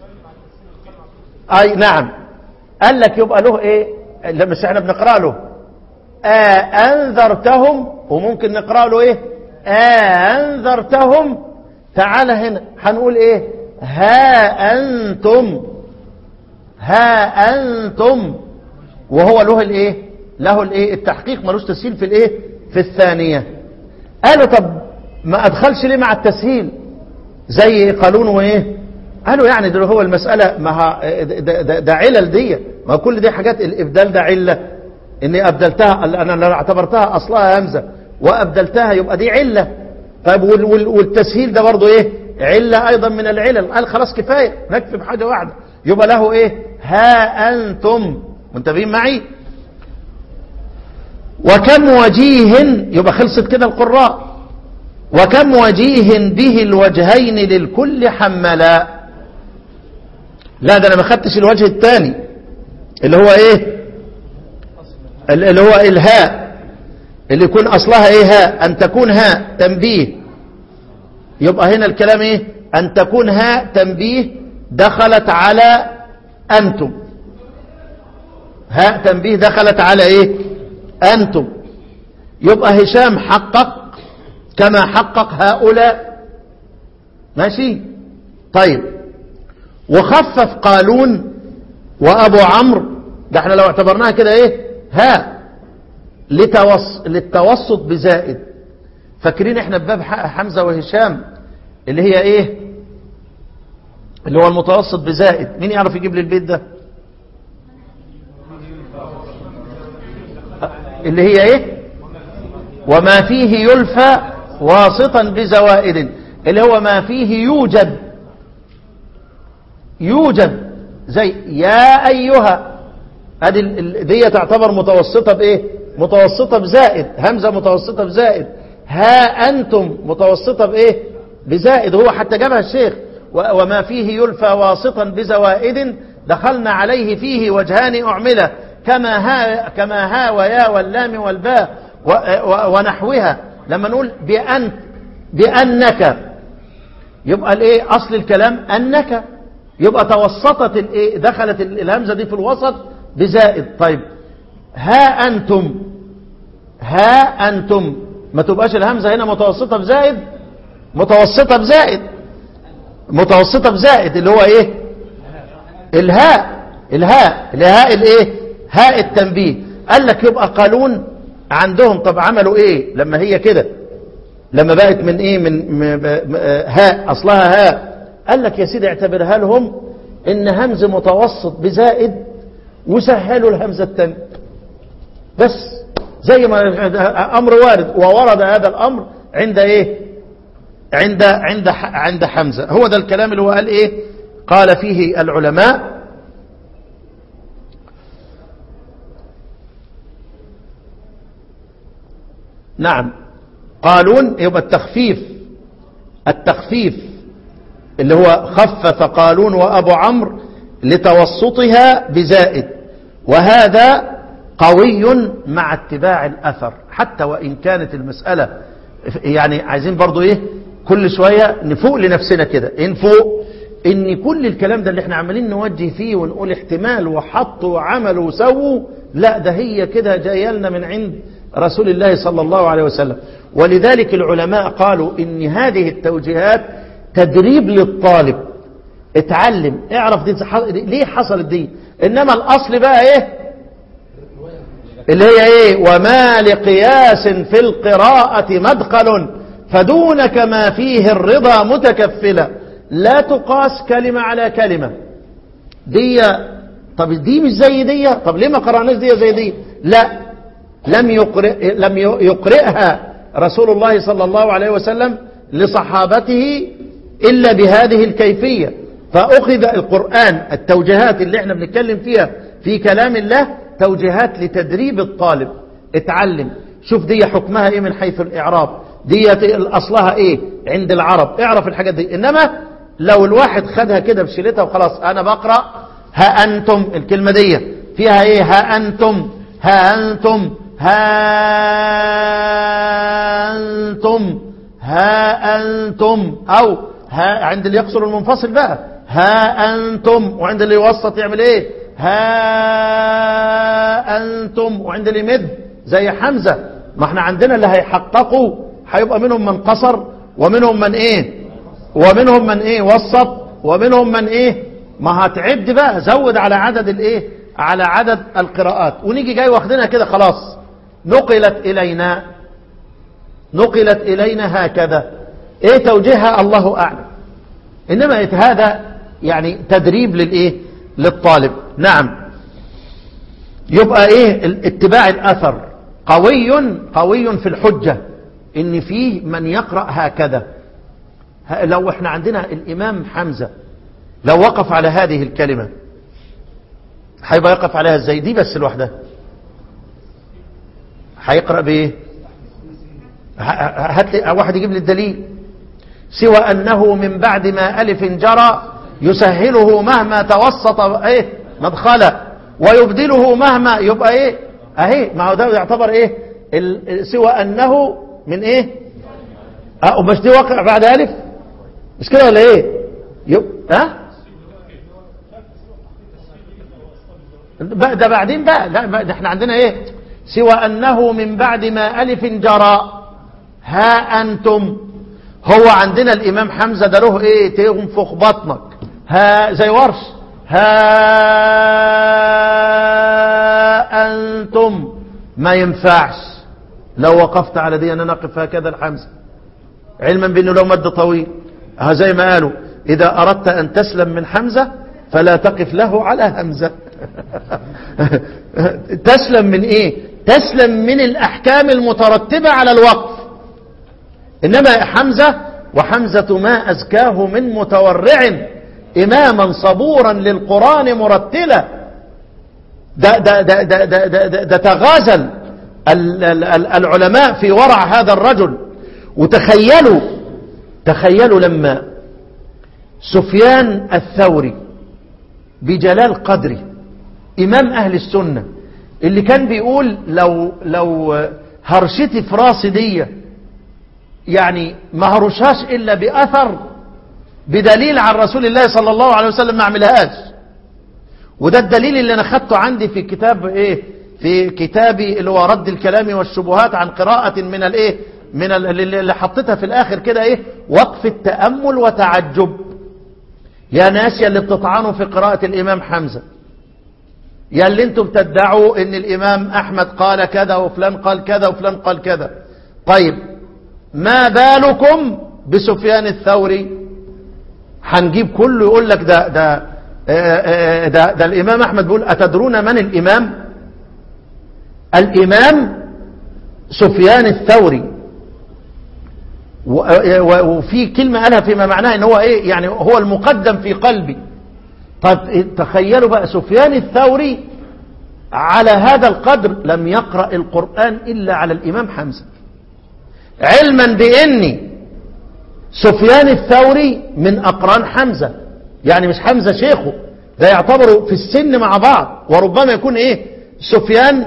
S3: أي نعم قال لك يبقى له ايه لا مش احنا بنقرا له آه انذرتهم وممكن نقرا له ايه آه انذرتهم تعال هنا هنقول ايه ها انتم ها انتم وهو له الايه له الايه التحقيق ملوش تسهيل في الايه في الثانيه قالوا طب ما ادخلش ليه مع التسهيل زي قانون وايه قالوا يعني ده هو المسألة ما ده, ده, ده علل دي ما كل دي حاجات الإبدال ده علة إني أبدلتها أنا لو اعتبرتها أصلها همزة وأبدلتها يبقى دي علة طيب وال وال والتسهيل ده برضه إيه علة أيضا من العلل قال خلاص كفاية نكفي بحاجة واحدة يبقى له إيه ها أنتم منتبهين معي وكم وجيه يبقى خلصت كده القراء وكم وجيه به الوجهين للكل حملا لا ده انا ما خدتش الوجه الثاني اللي هو ايه اللي هو الهاء اللي يكون اصلها ايه هاء ان تكون هاء تنبيه يبقى هنا الكلام ايه ان تكون هاء تنبيه دخلت على انتم هاء تنبيه دخلت على ايه انتم يبقى هشام حقق كما حقق هؤلاء ماشي طيب وخفف قالون وابو عمرو ده احنا لو اعتبرناها كده ايه ها لتوص... للتوسط بزائد فاكرين احنا بباب حمزة وهشام اللي هي ايه اللي هو المتوسط بزائد مين يعرف يجيب لي البيت ده اللي هي ايه وما فيه يلفى واسطا بزوائد اللي هو ما فيه يوجد يوجد زي يا أيها هذه دي تعتبر متوسطة بإيه متوسطة بزائد همزة متوسطة بزائد ها أنتم متوسطة بإيه بزائد هو حتى جابها الشيخ وما فيه يلفى واسطا بزوائد دخلنا عليه فيه وجهان أعملة كما ها, كما ها ويا واللام والباء ونحوها لما نقول بأن بأنك يبقى الايه أصل الكلام أنك يبقى توسطت الايه دخلت الهمزة دي في الوسط بزائد طيب ها أنتم ها أنتم ما تبقاش الهمزة هنا متوسطة بزائد متوسطة بزائد متوسطة بزائد اللي هو ايه الهاء الهاء الهاء الايه هاء التنبيه قال لك يبقى قانون عندهم طب عملوا ايه لما هي كده لما بقت من ايه من هاء اصلها هاء قال لك يا سيدي اعتبرها لهم ان همز متوسط بزائد وسهلوا الهمزة التانية بس زي ما امر وارد وورد هذا الامر عند ايه عند عند عند حمزة هو ده الكلام اللي هو قال ايه قال فيه العلماء نعم قالون يبقى التخفيف التخفيف اللي هو خفف قالون وأبو عمرو لتوسطها بزائد وهذا قوي مع اتباع الأثر حتى وإن كانت المسألة يعني عايزين برضو إيه كل شوية نفوق لنفسنا كده نفوق إن كل الكلام ده اللي احنا عمالين نوجه فيه ونقول احتمال وحط وعمل وسووا لا ده هي كده جايه لنا من عند رسول الله صلى الله عليه وسلم ولذلك العلماء قالوا إن هذه التوجيهات تدريب للطالب اتعلم اعرف دي ليه حصلت دي انما الاصل بقى ايه اللي هي ايه وما لقياس في القراءة مدخل فدونك ما فيه الرضا متكفلا لا تقاس كلمة على كلمة دي طب دي مش زي دي طب ليه ما قرأناش دي زي دي لا لم يقرئ لم يقرئها رسول الله صلى الله عليه وسلم لصحابته إلا بهذه الكيفية فأخذ القرآن التوجيهات اللي احنا بنتكلم فيها في كلام الله توجيهات لتدريب الطالب اتعلم شوف دي حكمها ايه من حيث الإعراب دي أصلها ايه عند العرب اعرف الحاجات دي إنما لو الواحد خدها كده بشيلتها وخلاص أنا بقرأ ها أنتم الكلمة دي فيها ايه ها أنتم ها أنتم ها أنتم ها أنتم أو ها عند اللي يقصر المنفصل بقى ها أنتم وعند اللي يوسط يعمل ايه ها أنتم وعند اللي يمد زي حمزة ما احنا عندنا اللي هيحققوا هيبقى منهم من قصر ومنهم من ايه ومنهم من ايه وسط ومنهم من ايه ما هتعد بقى زود على عدد الايه على عدد القراءات ونيجي جاي واخدينها كده خلاص نقلت الينا نقلت الينا هكذا ايه توجيهها الله اعلم انما هذا يعني تدريب للايه للطالب نعم يبقى ايه اتباع الاثر قوي قوي في الحجة ان فيه من يقرأ هكذا لو احنا عندنا الامام حمزة لو وقف على هذه الكلمة هيبقى يقف عليها ازاي دي بس لوحدها هيقرأ بايه هات لي واحد يجيب لي الدليل سوى أنه من بعد ما ألف جرى يسهله مهما توسط إيه مدخلا ويبدله مهما يبقى إيه أهي ما هو ده يعتبر إيه سوى أنه من إيه أه ومش دي واقع بعد ألف مش كده ولا إيه يب ها أه؟ ده بعدين بقى لا ده احنا عندنا ايه سوى انه من بعد ما الف جرى ها أنتم هو عندنا الإمام حمزة ده له إيه تنفخ بطنك ها زي ورش ها أنتم ما ينفعش لو وقفت على دي أنا نقف هكذا الحمزة علما بأنه لو مد طويل ها زي ما قالوا إذا أردت أن تسلم من حمزة فلا تقف له على همزة تسلم من إيه تسلم من الأحكام المترتبة على الوقف إنما حمزة وحمزة ما أزكاه من متورع إماما صبورا للقرآن مرتلا ده, ده, ده, ده, ده, ده, ده, ده تغازل العلماء في ورع هذا الرجل وتخيلوا تخيلوا لما سفيان الثوري بجلال قدره إمام أهل السنة اللي كان بيقول لو لو هرشتي في راسي دي يعني ما هرشهاش إلا بأثر بدليل عن رسول الله صلى الله عليه وسلم ما اعملهاش وده الدليل اللي انا خدته عندي في كتاب ايه في كتابي اللي هو رد الكلام والشبهات عن قراءة من الايه من اللي حطيتها في الاخر كده ايه وقف التأمل وتعجب يا ناس يا اللي بتطعنوا في قراءة الامام حمزة يا اللي انتم بتدعوا ان الامام احمد قال كذا وفلان قال كذا وفلان قال كذا طيب ما بالكم بسفيان الثوري هنجيب كله يقول لك ده ده ده, ده الإمام أحمد بيقول أتدرون من الإمام الإمام سفيان الثوري و- و- وفي كلمة قالها فيما معناها ان هو ايه يعني هو المقدم في قلبي طب إيه، تخيلوا بقى سفيان الثوري على هذا القدر لم يقرأ القرآن إلا على الإمام حمزة علما بأني سفيان الثوري من أقران حمزة يعني مش حمزة شيخه ده يعتبروا في السن مع بعض وربما يكون ايه سفيان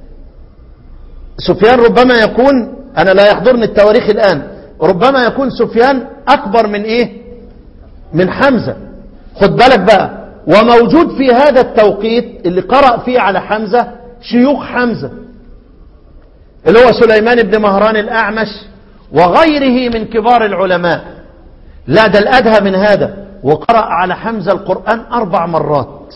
S3: سفيان ربما يكون أنا لا يحضرني التواريخ الآن ربما يكون سفيان أكبر من إيه من حمزة خد بالك بقى وموجود في هذا التوقيت اللي قرأ فيه على حمزة شيوخ حمزة اللي هو سليمان بن مهران الأعمش وغيره من كبار العلماء لا ده الأدهى من هذا وقرأ على حمزة القرآن أربع مرات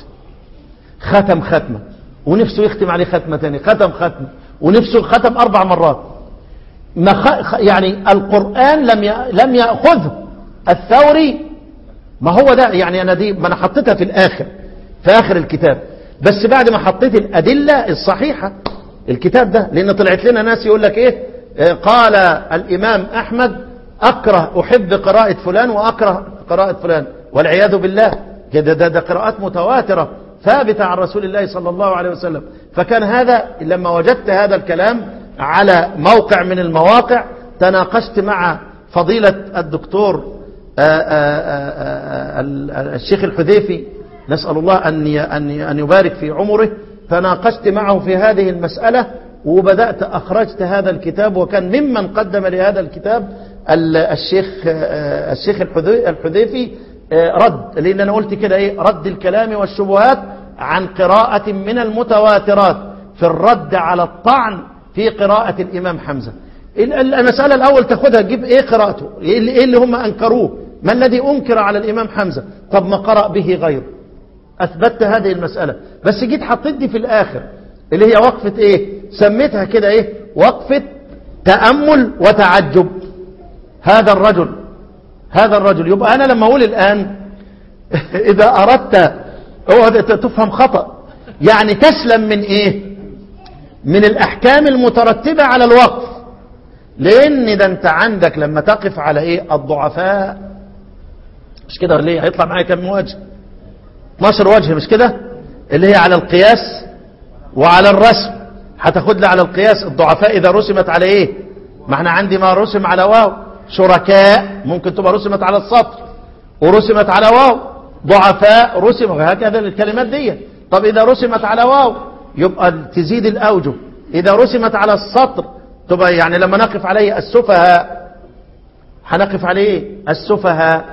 S3: ختم ختمة ونفسه يختم عليه ختمة تاني ختم ختمة ونفسه ختم أربع مرات ما خ... خ- يعني القرآن لم ي... لم يأخذه الثوري ما هو ده يعني أنا دي ما أنا حطيتها في الآخر في آخر الكتاب بس بعد ما حطيت الأدلة الصحيحة الكتاب ده لأن طلعت لنا ناس يقول لك إيه آه، قال الإمام أحمد أكره أحب قراءة فلان وأكره قراءة فلان والعياذ بالله كده ده, ده قراءات متواترة ثابتة عن رسول الله صلى الله عليه وسلم فكان هذا لما وجدت هذا الكلام على موقع من المواقع تناقشت مع فضيلة الدكتور آه، آه، آه، آه، الشيخ الحذيفي نسأل الله أن ي- أن ي- أن يبارك في عمره تناقشت معه في هذه المسألة وبدأت أخرجت هذا الكتاب وكان ممن قدم لهذا الكتاب ال- الشيخ آه، الشيخ الحذي- الحذيفي آه، رد لأن أنا قلت كده إيه رد الكلام والشبهات عن قراءة من المتواترات في الرد على الطعن في قراءة الإمام حمزة ال- ال- المسألة الأول تاخدها تجيب إيه قراءته إيه اللي, إيه اللي هم أنكروه ما الذي أنكر على الإمام حمزة طب ما قرأ به غيره أثبتت هذه المسألة بس جيت حطيت دي في الآخر اللي هي وقفة إيه سميتها كده إيه وقفة تأمل وتعجب هذا الرجل هذا الرجل يبقى أنا لما أقول الآن إذا أردت هو ده تفهم خطأ يعني تسلم من إيه من الأحكام المترتبة على الوقف لأن ده أنت عندك لما تقف على إيه الضعفاء مش كده ليه هيطلع معايا كم وجه 12 وجه مش كده اللي هي على القياس وعلى الرسم هتاخد لي على القياس الضعفاء إذا رسمت على إيه ما احنا عندي ما رسم على واو شركاء ممكن تبقى رسمت على السطر ورسمت على واو ضعفاء رسم هكذا الكلمات دي طب إذا رسمت على واو يبقى تزيد الأوجه إذا رسمت على السطر تبقى يعني لما نقف عليه السفهاء هنقف عليه السفهاء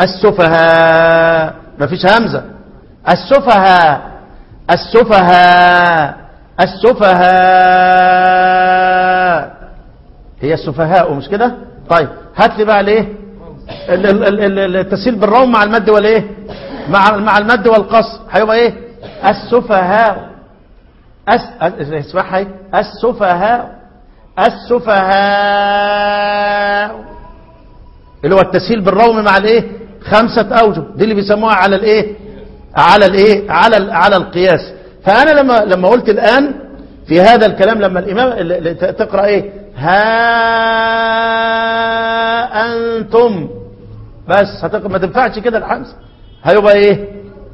S3: السفهاء مفيش همزة السفهاء السفهاء السفهاء هي السفهاء مش كده طيب هات لي بقى الايه ال- ال- ال- ال- التسهيل بالروم مع المد والايه مع مع المد والقصر هيبقى ايه السفهاء أس... أس- اسمعها ايه السفهاء السفهاء اللي هو التسهيل بالروم مع الايه خمسة اوجه دي اللي بيسموها على الايه على الايه على ال- على القياس فانا لما لما قلت الان في هذا الكلام لما الامام ال- ال- ت- تقرا ايه ها انتم بس هتقرا ما تنفعش كده الحمزه هيبقى ايه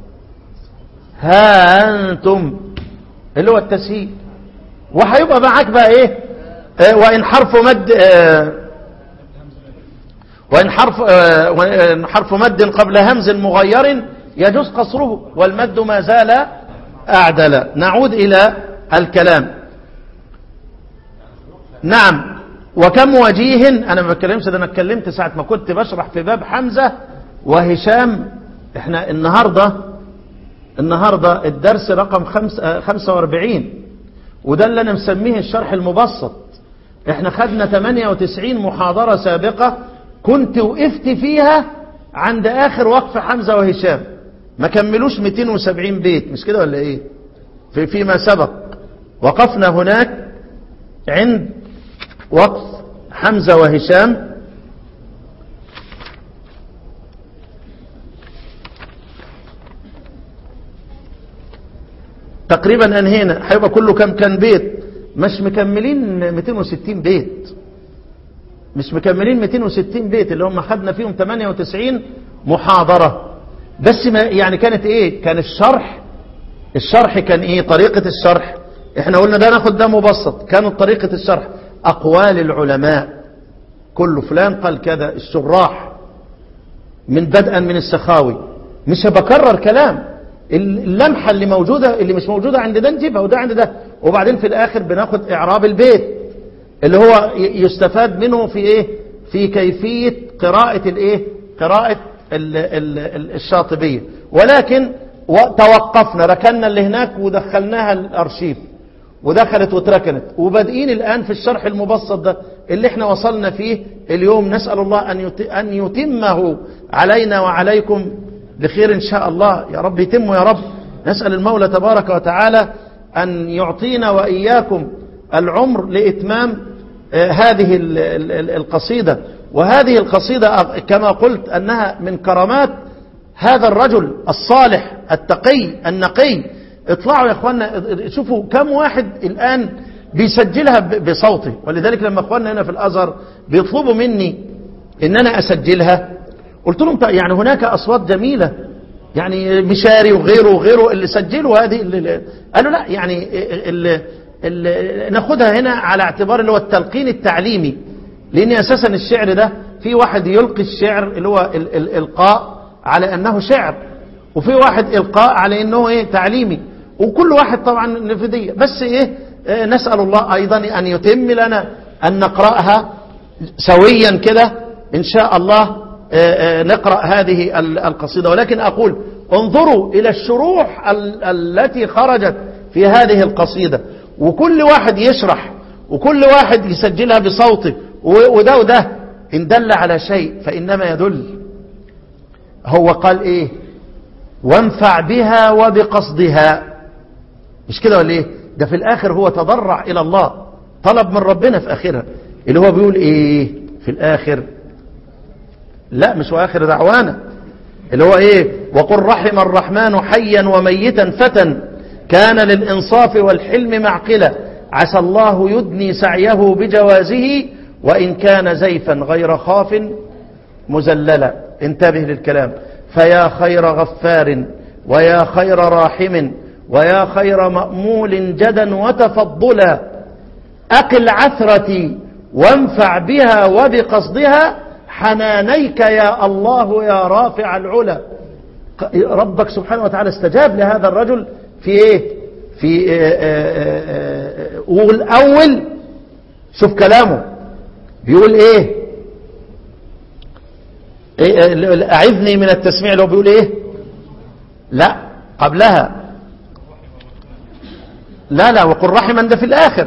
S3: ها انتم اللي هو التسهيل وهيبقى معاك بقى ايه آه، وان حرف مد آه، وإن حرف, آه، وإن حرف مد قبل همز مغير يجوز قصره والمد ما زال أعدل نعود إلى الكلام نعم وكم وجيه أنا ما بتكلمش ده أنا اتكلمت ساعة ما كنت بشرح في باب حمزة وهشام احنا النهاردة النهاردة الدرس رقم خمس آه، 45 وده اللي أنا مسميه الشرح المبسط احنا خدنا 98 محاضرة سابقة كنت وقفت فيها عند آخر وقف حمزة وهشام ما كملوش 270 بيت مش كده ولا ايه في فيما سبق وقفنا هناك عند وقف حمزة وهشام تقريبا انهينا هيبقى كله كم كان بيت مش مكملين 260 بيت مش مكملين 260 بيت اللي هم خدنا فيهم 98 محاضرة بس ما يعني كانت ايه كان الشرح الشرح كان ايه طريقة الشرح احنا قلنا ده ناخد ده مبسط كانت طريقة الشرح اقوال العلماء كل فلان قال كذا الشراح من بدءا من السخاوي مش بكرر كلام اللمحة اللي موجودة اللي مش موجودة عند ده نجيبها وده عند ده وبعدين في الاخر بناخد اعراب البيت اللي هو يستفاد منه في ايه في كيفية قراءة الايه قراءة ال ال الشاطبية ولكن توقفنا ركنا اللي هناك ودخلناها الارشيف ودخلت واتركنت وبادئين الآن في الشرح المبسط ده اللي احنا وصلنا فيه اليوم نسأل الله أن أن يتمه علينا وعليكم بخير إن شاء الله يا رب يتمه يا رب نسأل المولى تبارك وتعالى أن يعطينا وإياكم العمر لإتمام هذه القصيدة وهذه القصيدة كما قلت أنها من كرامات هذا الرجل الصالح التقي النقي اطلعوا يا اخوانا شوفوا كم واحد الآن بيسجلها بصوته ولذلك لما اخواننا هنا في الأزهر بيطلبوا مني ان انا اسجلها قلت لهم يعني هناك اصوات جميلة يعني مشاري وغيره وغيره اللي سجلوا هذه اللي قالوا لا يعني اللي اللي ناخدها هنا على اعتبار اللي هو التلقين التعليمي لان اساسا الشعر ده في واحد يلقي الشعر اللي هو ال ال القاء على انه شعر وفي واحد القاء على انه ايه تعليمي وكل واحد طبعا نفدية بس ايه آه نسأل الله ايضا ان يتم لنا ان نقرأها سويا كده ان شاء الله آه آه نقرأ هذه القصيدة ولكن اقول انظروا الى الشروح ال التي خرجت في هذه القصيدة وكل واحد يشرح وكل واحد يسجلها بصوته وده وده ان دل على شيء فانما يدل هو قال ايه وانفع بها وبقصدها مش كده ولا ايه ده في الاخر هو تضرع الى الله طلب من ربنا في اخرها اللي هو بيقول ايه في الاخر لا مش واخر دعوانا اللي هو ايه وقل رحم الرحمن حيا وميتا فتى كان للانصاف والحلم معقلا عسى الله يدني سعيه بجوازه وان كان زيفا غير خاف مزللا انتبه للكلام فيا خير غفار ويا خير راحم ويا خير مأمول جدا وتفضلا أقل عثرتي وانفع بها وبقصدها حنانيك يا الله يا رافع العلا ربك سبحانه وتعالى استجاب لهذا الرجل في ايه في والأول شوف كلامه بيقول ايه أعذني من التسميع لو بيقول ايه لا قبلها لا لا وقل رحما ده في الآخر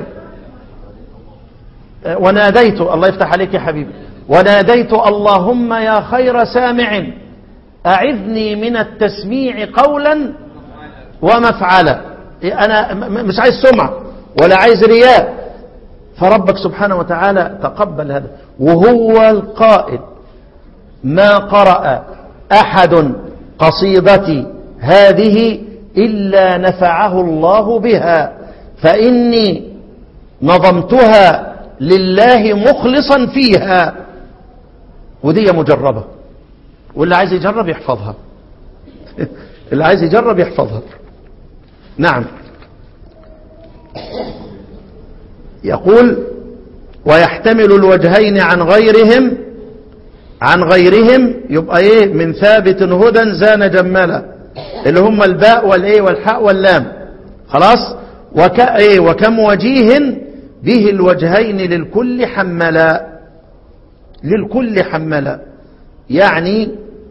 S3: وناديت الله يفتح عليك يا حبيبي وناديت اللهم يا خير سامع أعذني من التسميع قولا ومفعلا أنا مش عايز سمع ولا عايز رياء فربك سبحانه وتعالى تقبل هذا وهو القائل ما قرأ أحد قصيدتي هذه إلا نفعه الله بها فإني نظمتها لله مخلصا فيها ودي مجربة واللي عايز يجرب يحفظها اللي عايز يجرب يحفظها نعم يقول ويحتمل الوجهين عن غيرهم عن غيرهم يبقى ايه من ثابت هدى زان جملا اللي هم الباء والايه والحاء واللام خلاص وك ايه وكم وجيه به الوجهين للكل حملا للكل حملا يعني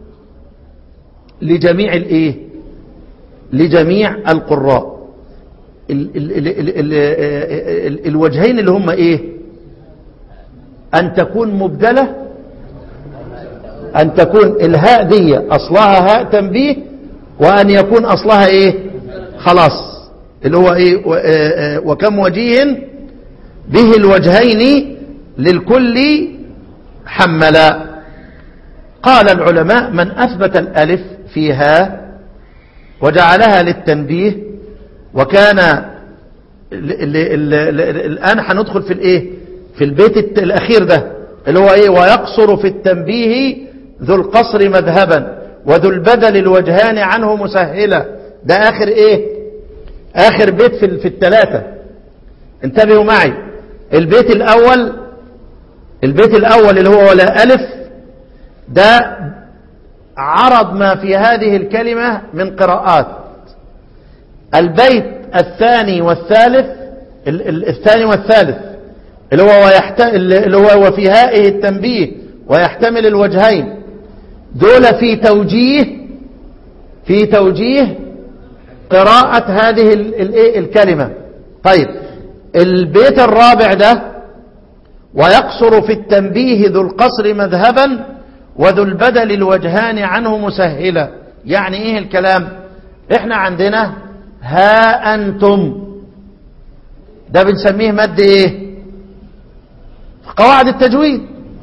S3: لجميع الايه لجميع القراء ال ال ال ال ال ال الوجهين اللي هم ايه ان تكون مبدله أن تكون الهاء دي أصلها هاء تنبيه وأن يكون أصلها إيه خلاص اللي هو إيه وكم وجيه به الوجهين للكل حملا قال العلماء من أثبت الألف فيها وجعلها للتنبيه وكان الآن هندخل في الإيه في البيت الأخير ده اللي هو ايه ويقصر في التنبيه ذو القصر مذهبا وذو البدل الوجهان عنه مسهلا ده اخر ايه اخر بيت في في الثلاثه انتبهوا معي البيت الاول البيت الاول اللي هو ولا الف ده عرض ما في هذه الكلمه من قراءات البيت الثاني والثالث ال- ال- الثاني والثالث اللي هو ويحت... اللي هو وفي هائه التنبيه ويحتمل الوجهين دول في توجيه في توجيه قراءة هذه ال- الايه الكلمة طيب البيت الرابع ده ويقصر في التنبيه ذو القصر مذهبا وذو البدل الوجهان عنه مسهلا يعني ايه الكلام احنا عندنا ها انتم ده بنسميه مد ايه في قواعد التجويد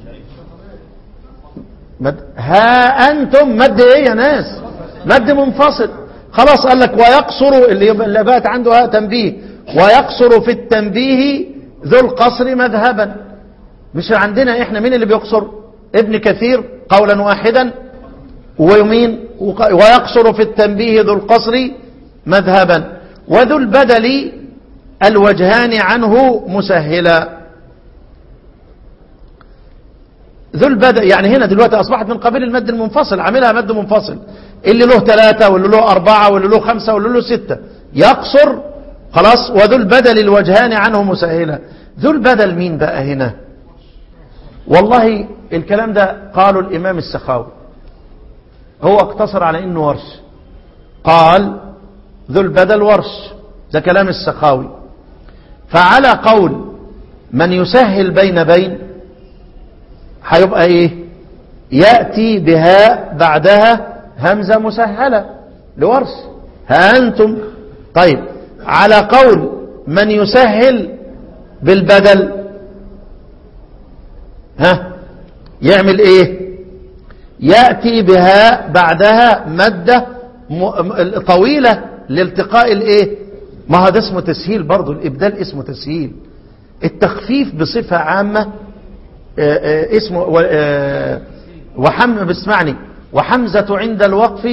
S3: مد ها انتم مد ايه يا ناس مد منفصل خلاص قال لك ويقصر اللي يبقى اللي بقت عنده ها تنبيه ويقصر في التنبيه ذو القصر مذهبا مش عندنا احنا مين اللي بيقصر ابن كثير قولا واحدا ويمين وق- ويقصر في التنبيه ذو القصر مذهبا وذو البدل الوجهان عنه مسهلا ذو البدء يعني هنا دلوقتي أصبحت من قبيل المد المنفصل عاملها مد منفصل اللي له ثلاثة واللي له أربعة واللي له خمسة واللي له ستة يقصر خلاص وذو البدل الوجهان عنه مسهلا ذو البدل مين بقى هنا والله الكلام ده قالوا الإمام السخاوي هو اقتصر على انه ورش قال ذو البدل ورش ده كلام السخاوي فعلى قول من يسهل بين بين هيبقى ايه يأتي بها بعدها همزة مسهلة لورش ها أنتم طيب على قول من يسهل بالبدل ها يعمل ايه يأتي بها بعدها مادة م- م- طويلة لالتقاء الايه ما هذا اسمه تسهيل برضو الإبدال اسمه تسهيل التخفيف بصفة عامة آه، آه، اسمه و- آه، وحم باسمعني وحمزة عند الوقف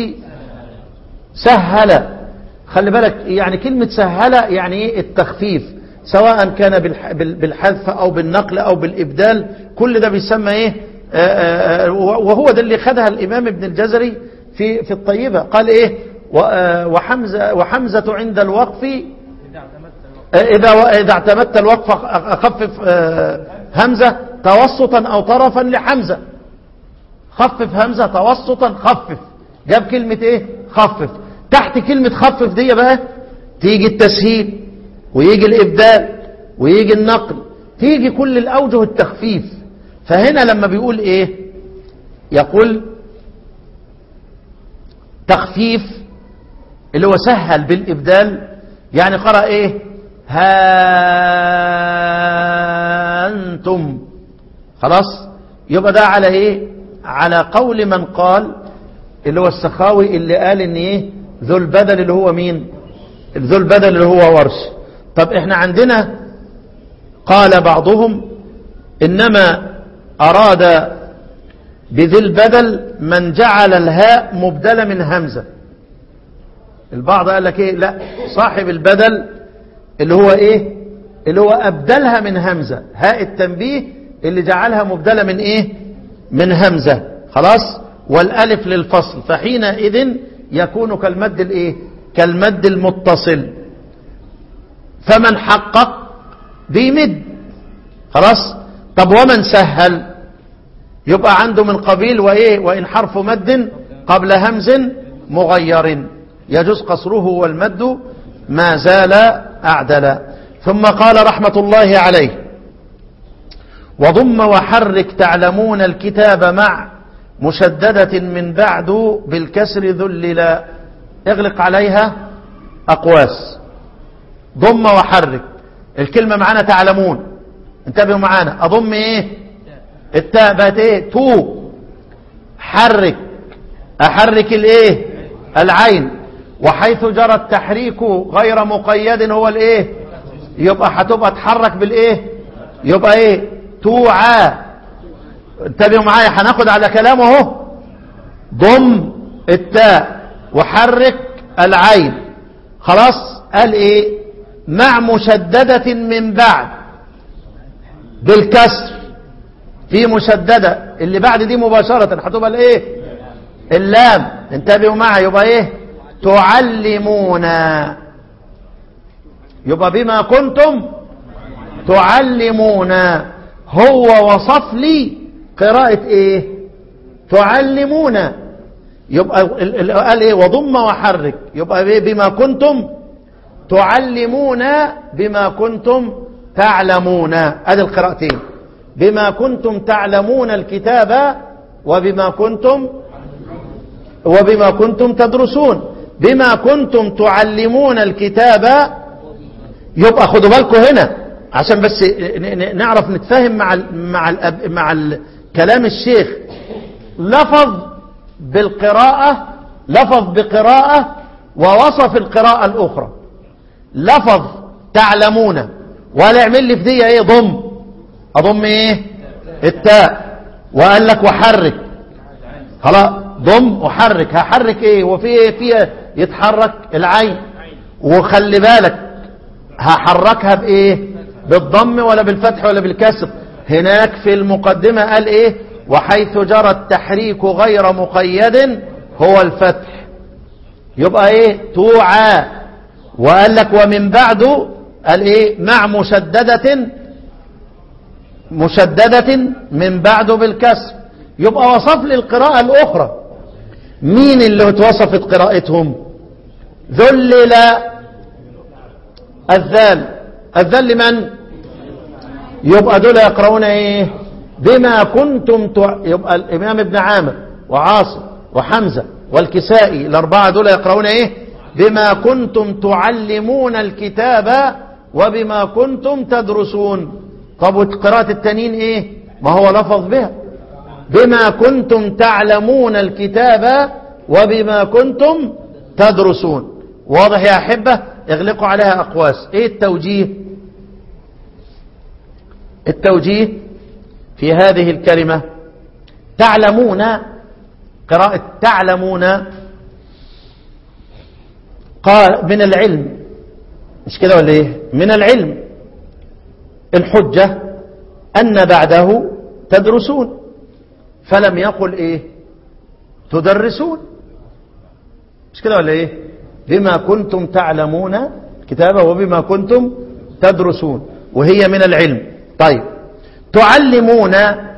S3: سهل خلي بالك يعني كلمة سهل يعني ايه التخفيف سواء كان بالح- بال- بالحذف او بالنقل او بالابدال كل ده بيسمى ايه آه، آه، آه، وهو ده اللي خدها الامام ابن الجزري في في الطيبة قال ايه و- آه، وحمزة وحمزة عند الوقف إذا إذا اعتمدت الوقف أخفف آه، همزة توسطا أو طرفا لحمزة خفف همزة توسطا خفف جاب كلمة إيه خفف تحت كلمة خفف دي بقى تيجي التسهيل ويجي الإبدال ويجي النقل تيجي كل الأوجه التخفيف فهنا لما بيقول إيه يقول تخفيف اللي هو سهل بالإبدال يعني قرأ إيه ها أنتم خلاص يبقى ده على إيه على قول من قال اللي هو السخاوي اللي قال إن إيه ذو البدل اللي هو مين ذو البدل اللي هو ورش طب إحنا عندنا قال بعضهم إنما أراد بذي البدل من جعل الهاء مبدلة من همزة البعض قال لك ايه لا صاحب البدل اللي هو ايه اللي هو ابدلها من همزة هاء التنبيه اللي جعلها مبدلة من ايه من همزة خلاص والالف للفصل فحينئذ يكون كالمد الايه كالمد المتصل فمن حقق بيمد خلاص طب ومن سهل يبقى عنده من قبيل وإيه وإن حرف مد قبل همز مغير يجوز قصره والمد ما زال أعدلا ثم قال رحمة الله عليه وضم وحرك تعلمون الكتاب مع مشددة من بعد بالكسر ذللا اغلق عليها أقواس ضم وحرك الكلمة معانا تعلمون انتبهوا معانا أضم ايه التاء بقت ايه تو حرك احرك الايه العين وحيث جرى التحريك غير مقيد هو الايه يبقى هتبقى تحرك بالايه يبقى ايه توعى انتبهوا معايا هناخد على كلامه اهو ضم التاء وحرك العين خلاص قال ايه مع مشددة من بعد بالكسر في مشددة اللي بعد دي مباشرة هتبقى الايه اللام انتبهوا معي يبقى ايه تعلمون يبقى بما كنتم تعلمون هو وصف لي قراءة ايه تعلمون يبقى ال- ال- قال ايه وضم وحرك يبقى إيه؟ بما كنتم تعلمون بما كنتم تعلمون ادي القراءتين بما كنتم تعلمون الكتاب وبما كنتم وبما كنتم تدرسون بما كنتم تعلمون الكتاب يبقى خدوا بالكم هنا عشان بس ن- ن- نعرف نتفاهم مع ال مع ال مع ال كلام الشيخ لفظ بالقراءة لفظ بقراءة ووصف القراءة الأخرى لفظ تعلمون ولا يعمل لي في دي ايه ضم اضم ايه التاء وقال لك وحرك خلاص ضم وحرك هحرك ايه وفي ايه فيها يتحرك العين وخلي بالك هحركها بايه بالضم ولا بالفتح ولا بالكسر هناك في المقدمة قال ايه وحيث جرى التحريك غير مقيد هو الفتح يبقى ايه توعى وقال لك ومن بعده قال ايه مع مشددة مشددة من بعده بالكسر يبقى وصف لي القراءة الأخرى مين اللي اتوصفت قراءتهم ذلل الذال الذال لمن يبقى دول يقرؤون ايه بما كنتم تع... يبقى الامام ابن عامر وعاصم وحمزة والكسائي الاربعة دول يقرؤون ايه بما كنتم تعلمون الكتاب وبما كنتم تدرسون طب وقراءة التانيين ايه ما هو لفظ بها بما كنتم تعلمون الكتاب وبما كنتم تدرسون واضح يا أحبة اغلقوا عليها أقواس ايه التوجيه التوجيه في هذه الكلمة تعلمون قراءة تعلمون قال من العلم مش كده ولا ايه من العلم الحجة أن بعده تدرسون فلم يقل ايه تدرسون مش كده ولا ايه بما كنتم تعلمون كتابة وبما كنتم تدرسون وهي من العلم طيب تعلمون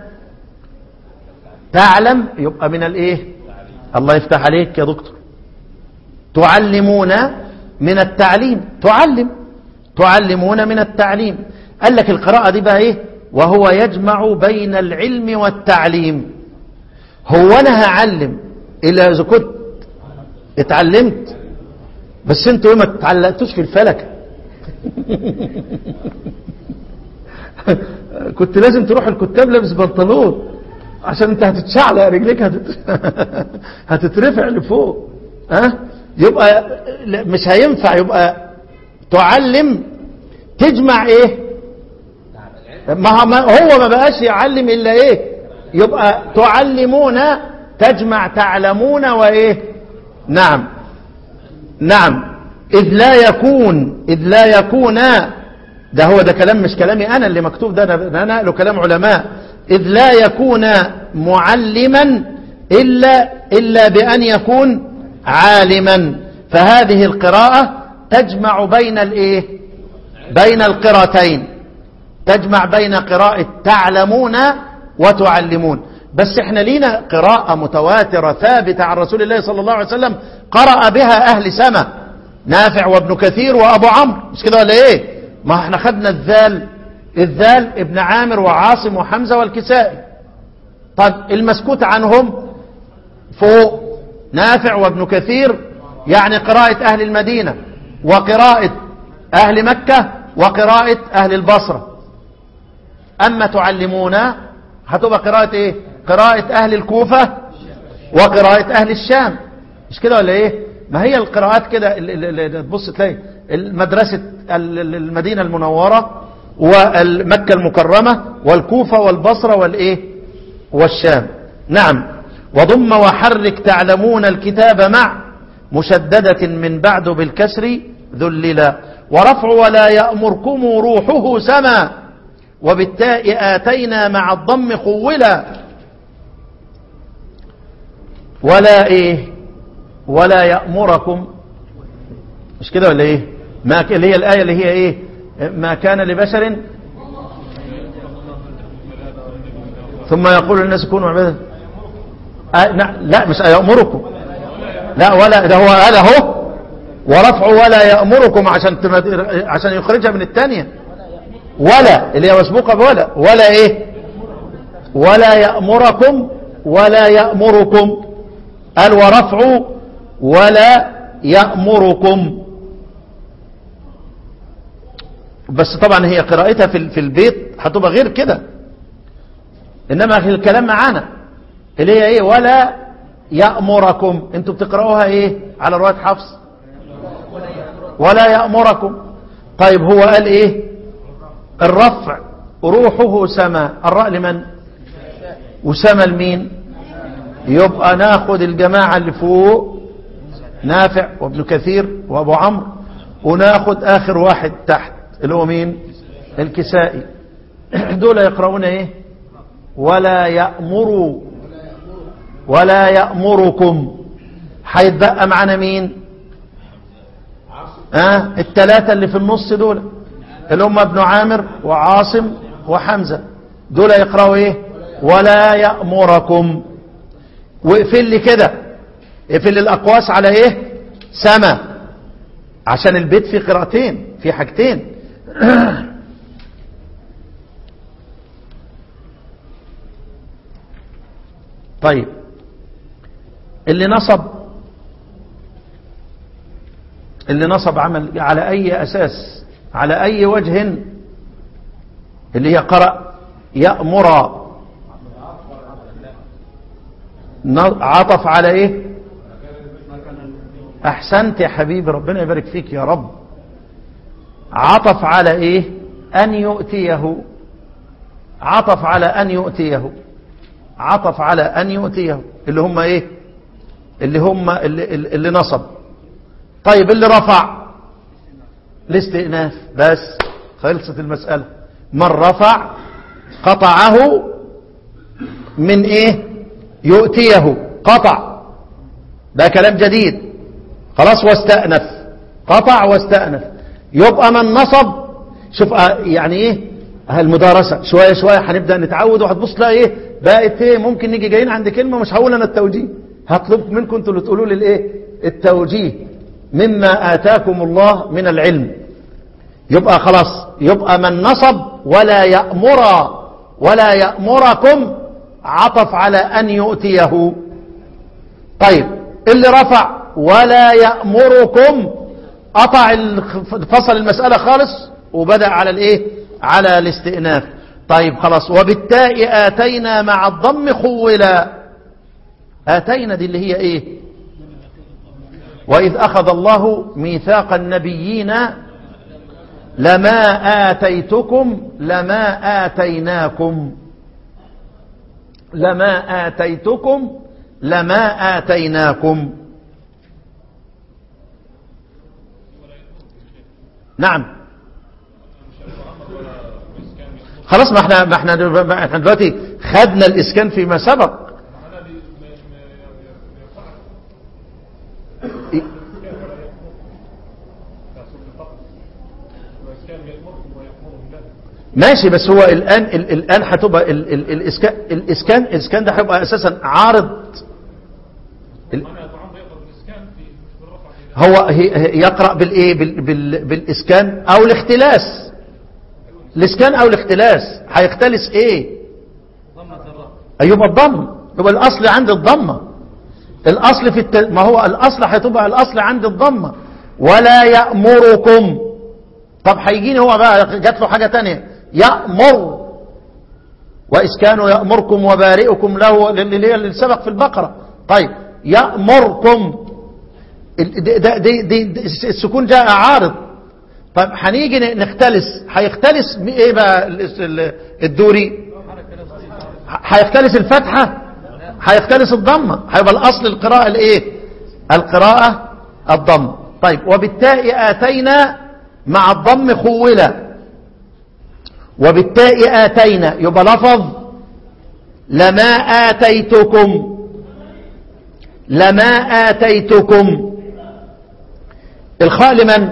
S3: تعلم يبقى من الايه الله يفتح عليك يا دكتور تعلمون من التعليم تعلم تعلمون من التعليم قال لك القراءة دي بقى ايه وهو يجمع بين العلم والتعليم هو انا هعلم الا اذا كنت اتعلمت بس انتوا ما تعلقتوش في الفلكة كنت لازم تروح الكتاب لابس بنطلون عشان انت هتتشعلق رجليك هتت... هتترفع لفوق ها أه؟ يبقى مش هينفع يبقى تعلم تجمع ايه ما هو ما بقاش يعلم الا ايه يبقى تعلمون تجمع تعلمون وايه نعم نعم اذ لا يكون اذ لا يكون ده هو ده كلام مش كلامي انا اللي مكتوب ده انا نقله كلام علماء اذ لا يكون معلما الا الا بان يكون عالما فهذه القراءة تجمع بين الايه بين القراءتين تجمع بين قراءة تعلمون وتعلمون بس احنا لينا قراءة متواترة ثابتة عن رسول الله صلى الله عليه وسلم قرأ بها اهل سما نافع وابن كثير وابو عمرو مش كده ولا ايه ما احنا خدنا الذال الذال ابن عامر وعاصم وحمزة والكسائي طب المسكوت عنهم فوق نافع وابن كثير يعني قراءة أهل المدينة وقراءة أهل مكة وقراءة أهل البصرة أما تعلمون هتبقى قراءة إيه قراءة أهل الكوفة وقراءة أهل الشام مش كده ولا إيه ما هي القراءات كده تبص تلاقي المدرسة المدينة المنورة ومكة المكرمة والكوفة والبصرة والإيه والشام نعم وضم وحرك تعلمون الكتاب مع مشددة من بعد بالكسر ذللا ورفع ولا يأمركم روحه سما وبالتاء آتينا مع الضم خولا ولا ايه ولا يأمركم مش كده ولا ايه ما ك- اللي هي الآية اللي هي ايه ما كان لبشر ثم يقول الناس كونوا عبادا آه لا, لا مش يأمركم لا ولا ده هو هذا هو ورفع ولا يأمركم عشان تم- عشان يخرجها من الثانية ولا اللي هي مسبوقة بولا ولا ايه ولا يأمركم ولا يأمركم قال ورفع ولا يأمركم بس طبعا هي قراءتها في في البيت هتبقى غير كده انما في الكلام معانا اللي هي ايه ولا يأمركم انتوا بتقرأوها ايه على رواية حفص ولا يأمركم طيب هو قال ايه الرفع روحه سما الراء لمن وسما لمين يبقى ناخد الجماعة اللي فوق نافع وابن كثير وابو عمرو وناخد اخر واحد تحت اللي هو مين الكسائي دول يقرؤون ايه ولا يأمروا ولا يأمركم هيتبقى معانا مين آه الثلاثة اللي في النص دول اللي هم ابن عامر وعاصم وحمزة دول يقرأوا ايه ولا يأمركم واقفل لي كده اقفل الأقواس على ايه سما عشان البيت في قراءتين في حاجتين طيب اللي نصب اللي نصب عمل على أي أساس على أي وجه اللي هي قرأ يأمر ن- عطف على إيه أحسنت يا حبيبي ربنا يبارك فيك يا رب عطف على إيه أن يؤتيه عطف على أن يؤتيه عطف على أن يؤتيه اللي هم إيه اللي هم اللي, اللي نصب طيب اللي رفع الاستئناف بس خلصت المسألة من رفع قطعه من ايه يؤتيه قطع ده كلام جديد خلاص واستأنف قطع واستأنف يبقى من نصب شوف آه، يعني ايه آه، المدارسة شوية شوية هنبدأ نتعود وهتبص تلاقي ايه بقت ايه ممكن نيجي جايين عند كلمة مش هقول انا التوجيه هطلب منكم انتوا اللي تقولوا لي الايه التوجيه مما آتاكم الله من العلم يبقى خلاص يبقى من نصب ولا يأمر ولا يأمركم عطف على أن يؤتيه طيب اللي رفع ولا يأمركم قطع ال- فصل المسألة خالص وبدأ على الايه على الاستئناف طيب خلاص وبالتاء آتينا مع الضم خولا آتينا دي اللي هي ايه وإذ أخذ الله ميثاق النبيين لما آتيتكم لما آتيناكم لما آتيتكم لما آتيناكم نعم خلاص ما احنا ما احنا ما احنا دلوقتي خدنا الاسكان فيما سبق ماشي بس هو الآن ال- الآن هتبقى ال- ال- الإسكان الإسكان الإسكان ده هيبقى أساسا عارض ال- هو هي- هي- يقرأ بالإيه بال- بال- بالإسكان أو الاختلاس الإسكان أو الاختلاس هيختلس إيه أيوة الضم يبقى الأصل عند الضمة الأصل في الت... ما هو الأصل هتبقى الأصل عند الضمة ولا يأمركم طب هيجيني هو بقى جات له حاجة تانية يأمر وإسكان يأمركم وبارئكم له اللي هي اللي سبق في البقرة طيب يأمركم ال- ده ده دي دي دي السكون جاء عارض طيب هنيجي ن- نختلس هيختلس م- ايه بقى ال- ال- الدوري هيختلس الفتحة هيختلس الضمة هيبقى الأصل القراءة الإيه القراءة الضم طيب وبالتاء آتينا مع الضم خولا وبالتاء آتينا يبقى لفظ لما آتيتكم لما آتيتكم الخاء لمن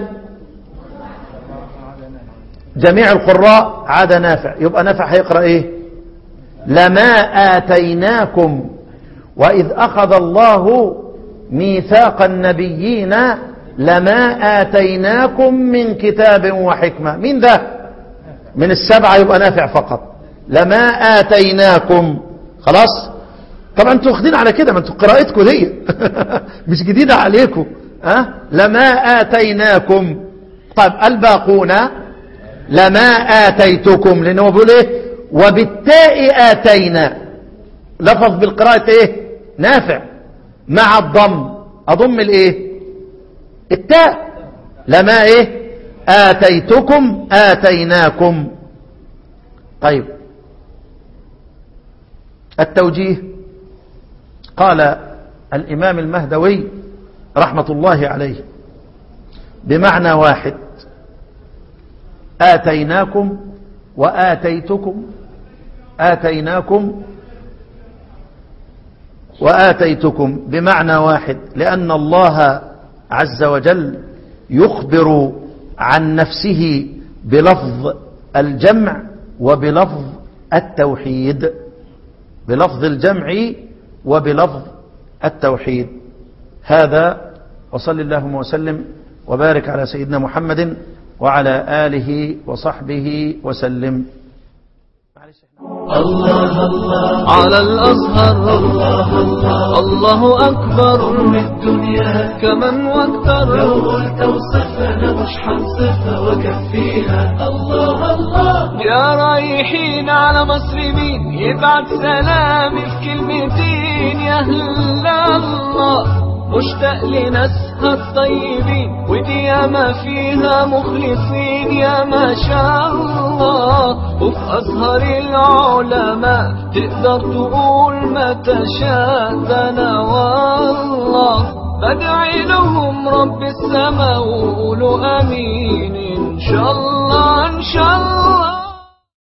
S3: جميع القراء عدا نافع يبقى نافع هيقرأ ايه لما آتيناكم وإذ أخذ الله ميثاق النبيين لما آتيناكم من كتاب وحكمة مين ده من السبعة يبقى نافع فقط لما آتيناكم خلاص طبعا انتوا واخدين على كده ما انتوا قراءتكم دي مش جديدة عليكم أه؟ لما آتيناكم طيب الباقون لما آتيتكم لأنه بيقول ايه وبالتاء آتينا لفظ بالقراءة ايه نافع مع الضم أضم الايه التاء لما ايه آتيتكم آتيناكم طيب التوجيه قال الإمام المهدوي رحمة الله عليه بمعنى واحد آتيناكم وآتيتكم آتيناكم وآتيتكم بمعنى واحد لأن الله عز وجل يخبر عن نفسه بلفظ الجمع وبلفظ التوحيد بلفظ الجمع وبلفظ التوحيد هذا وصل اللهم وسلم وبارك على سيدنا محمد وعلى آله وصحبه وسلم
S1: الله الله
S2: على الأزهر
S1: الله الله
S2: الله أكبر
S1: من الدنيا
S2: كمن واكتر
S1: لو قلت وصفنا مش حنصفها وكفيها الله الله
S2: يا رايحين على مصر مين يبعت سلامي في كلمتين يا هلا الله مشتاق لناسها الطيبين ودي ياما فيها مخلصين يا ما شاء الله وفي أزهر العلماء تقدر تقول ما تشاء ده أنا والله بدعي لهم رب السماء وقولوا أمين إن شاء الله إن شاء الله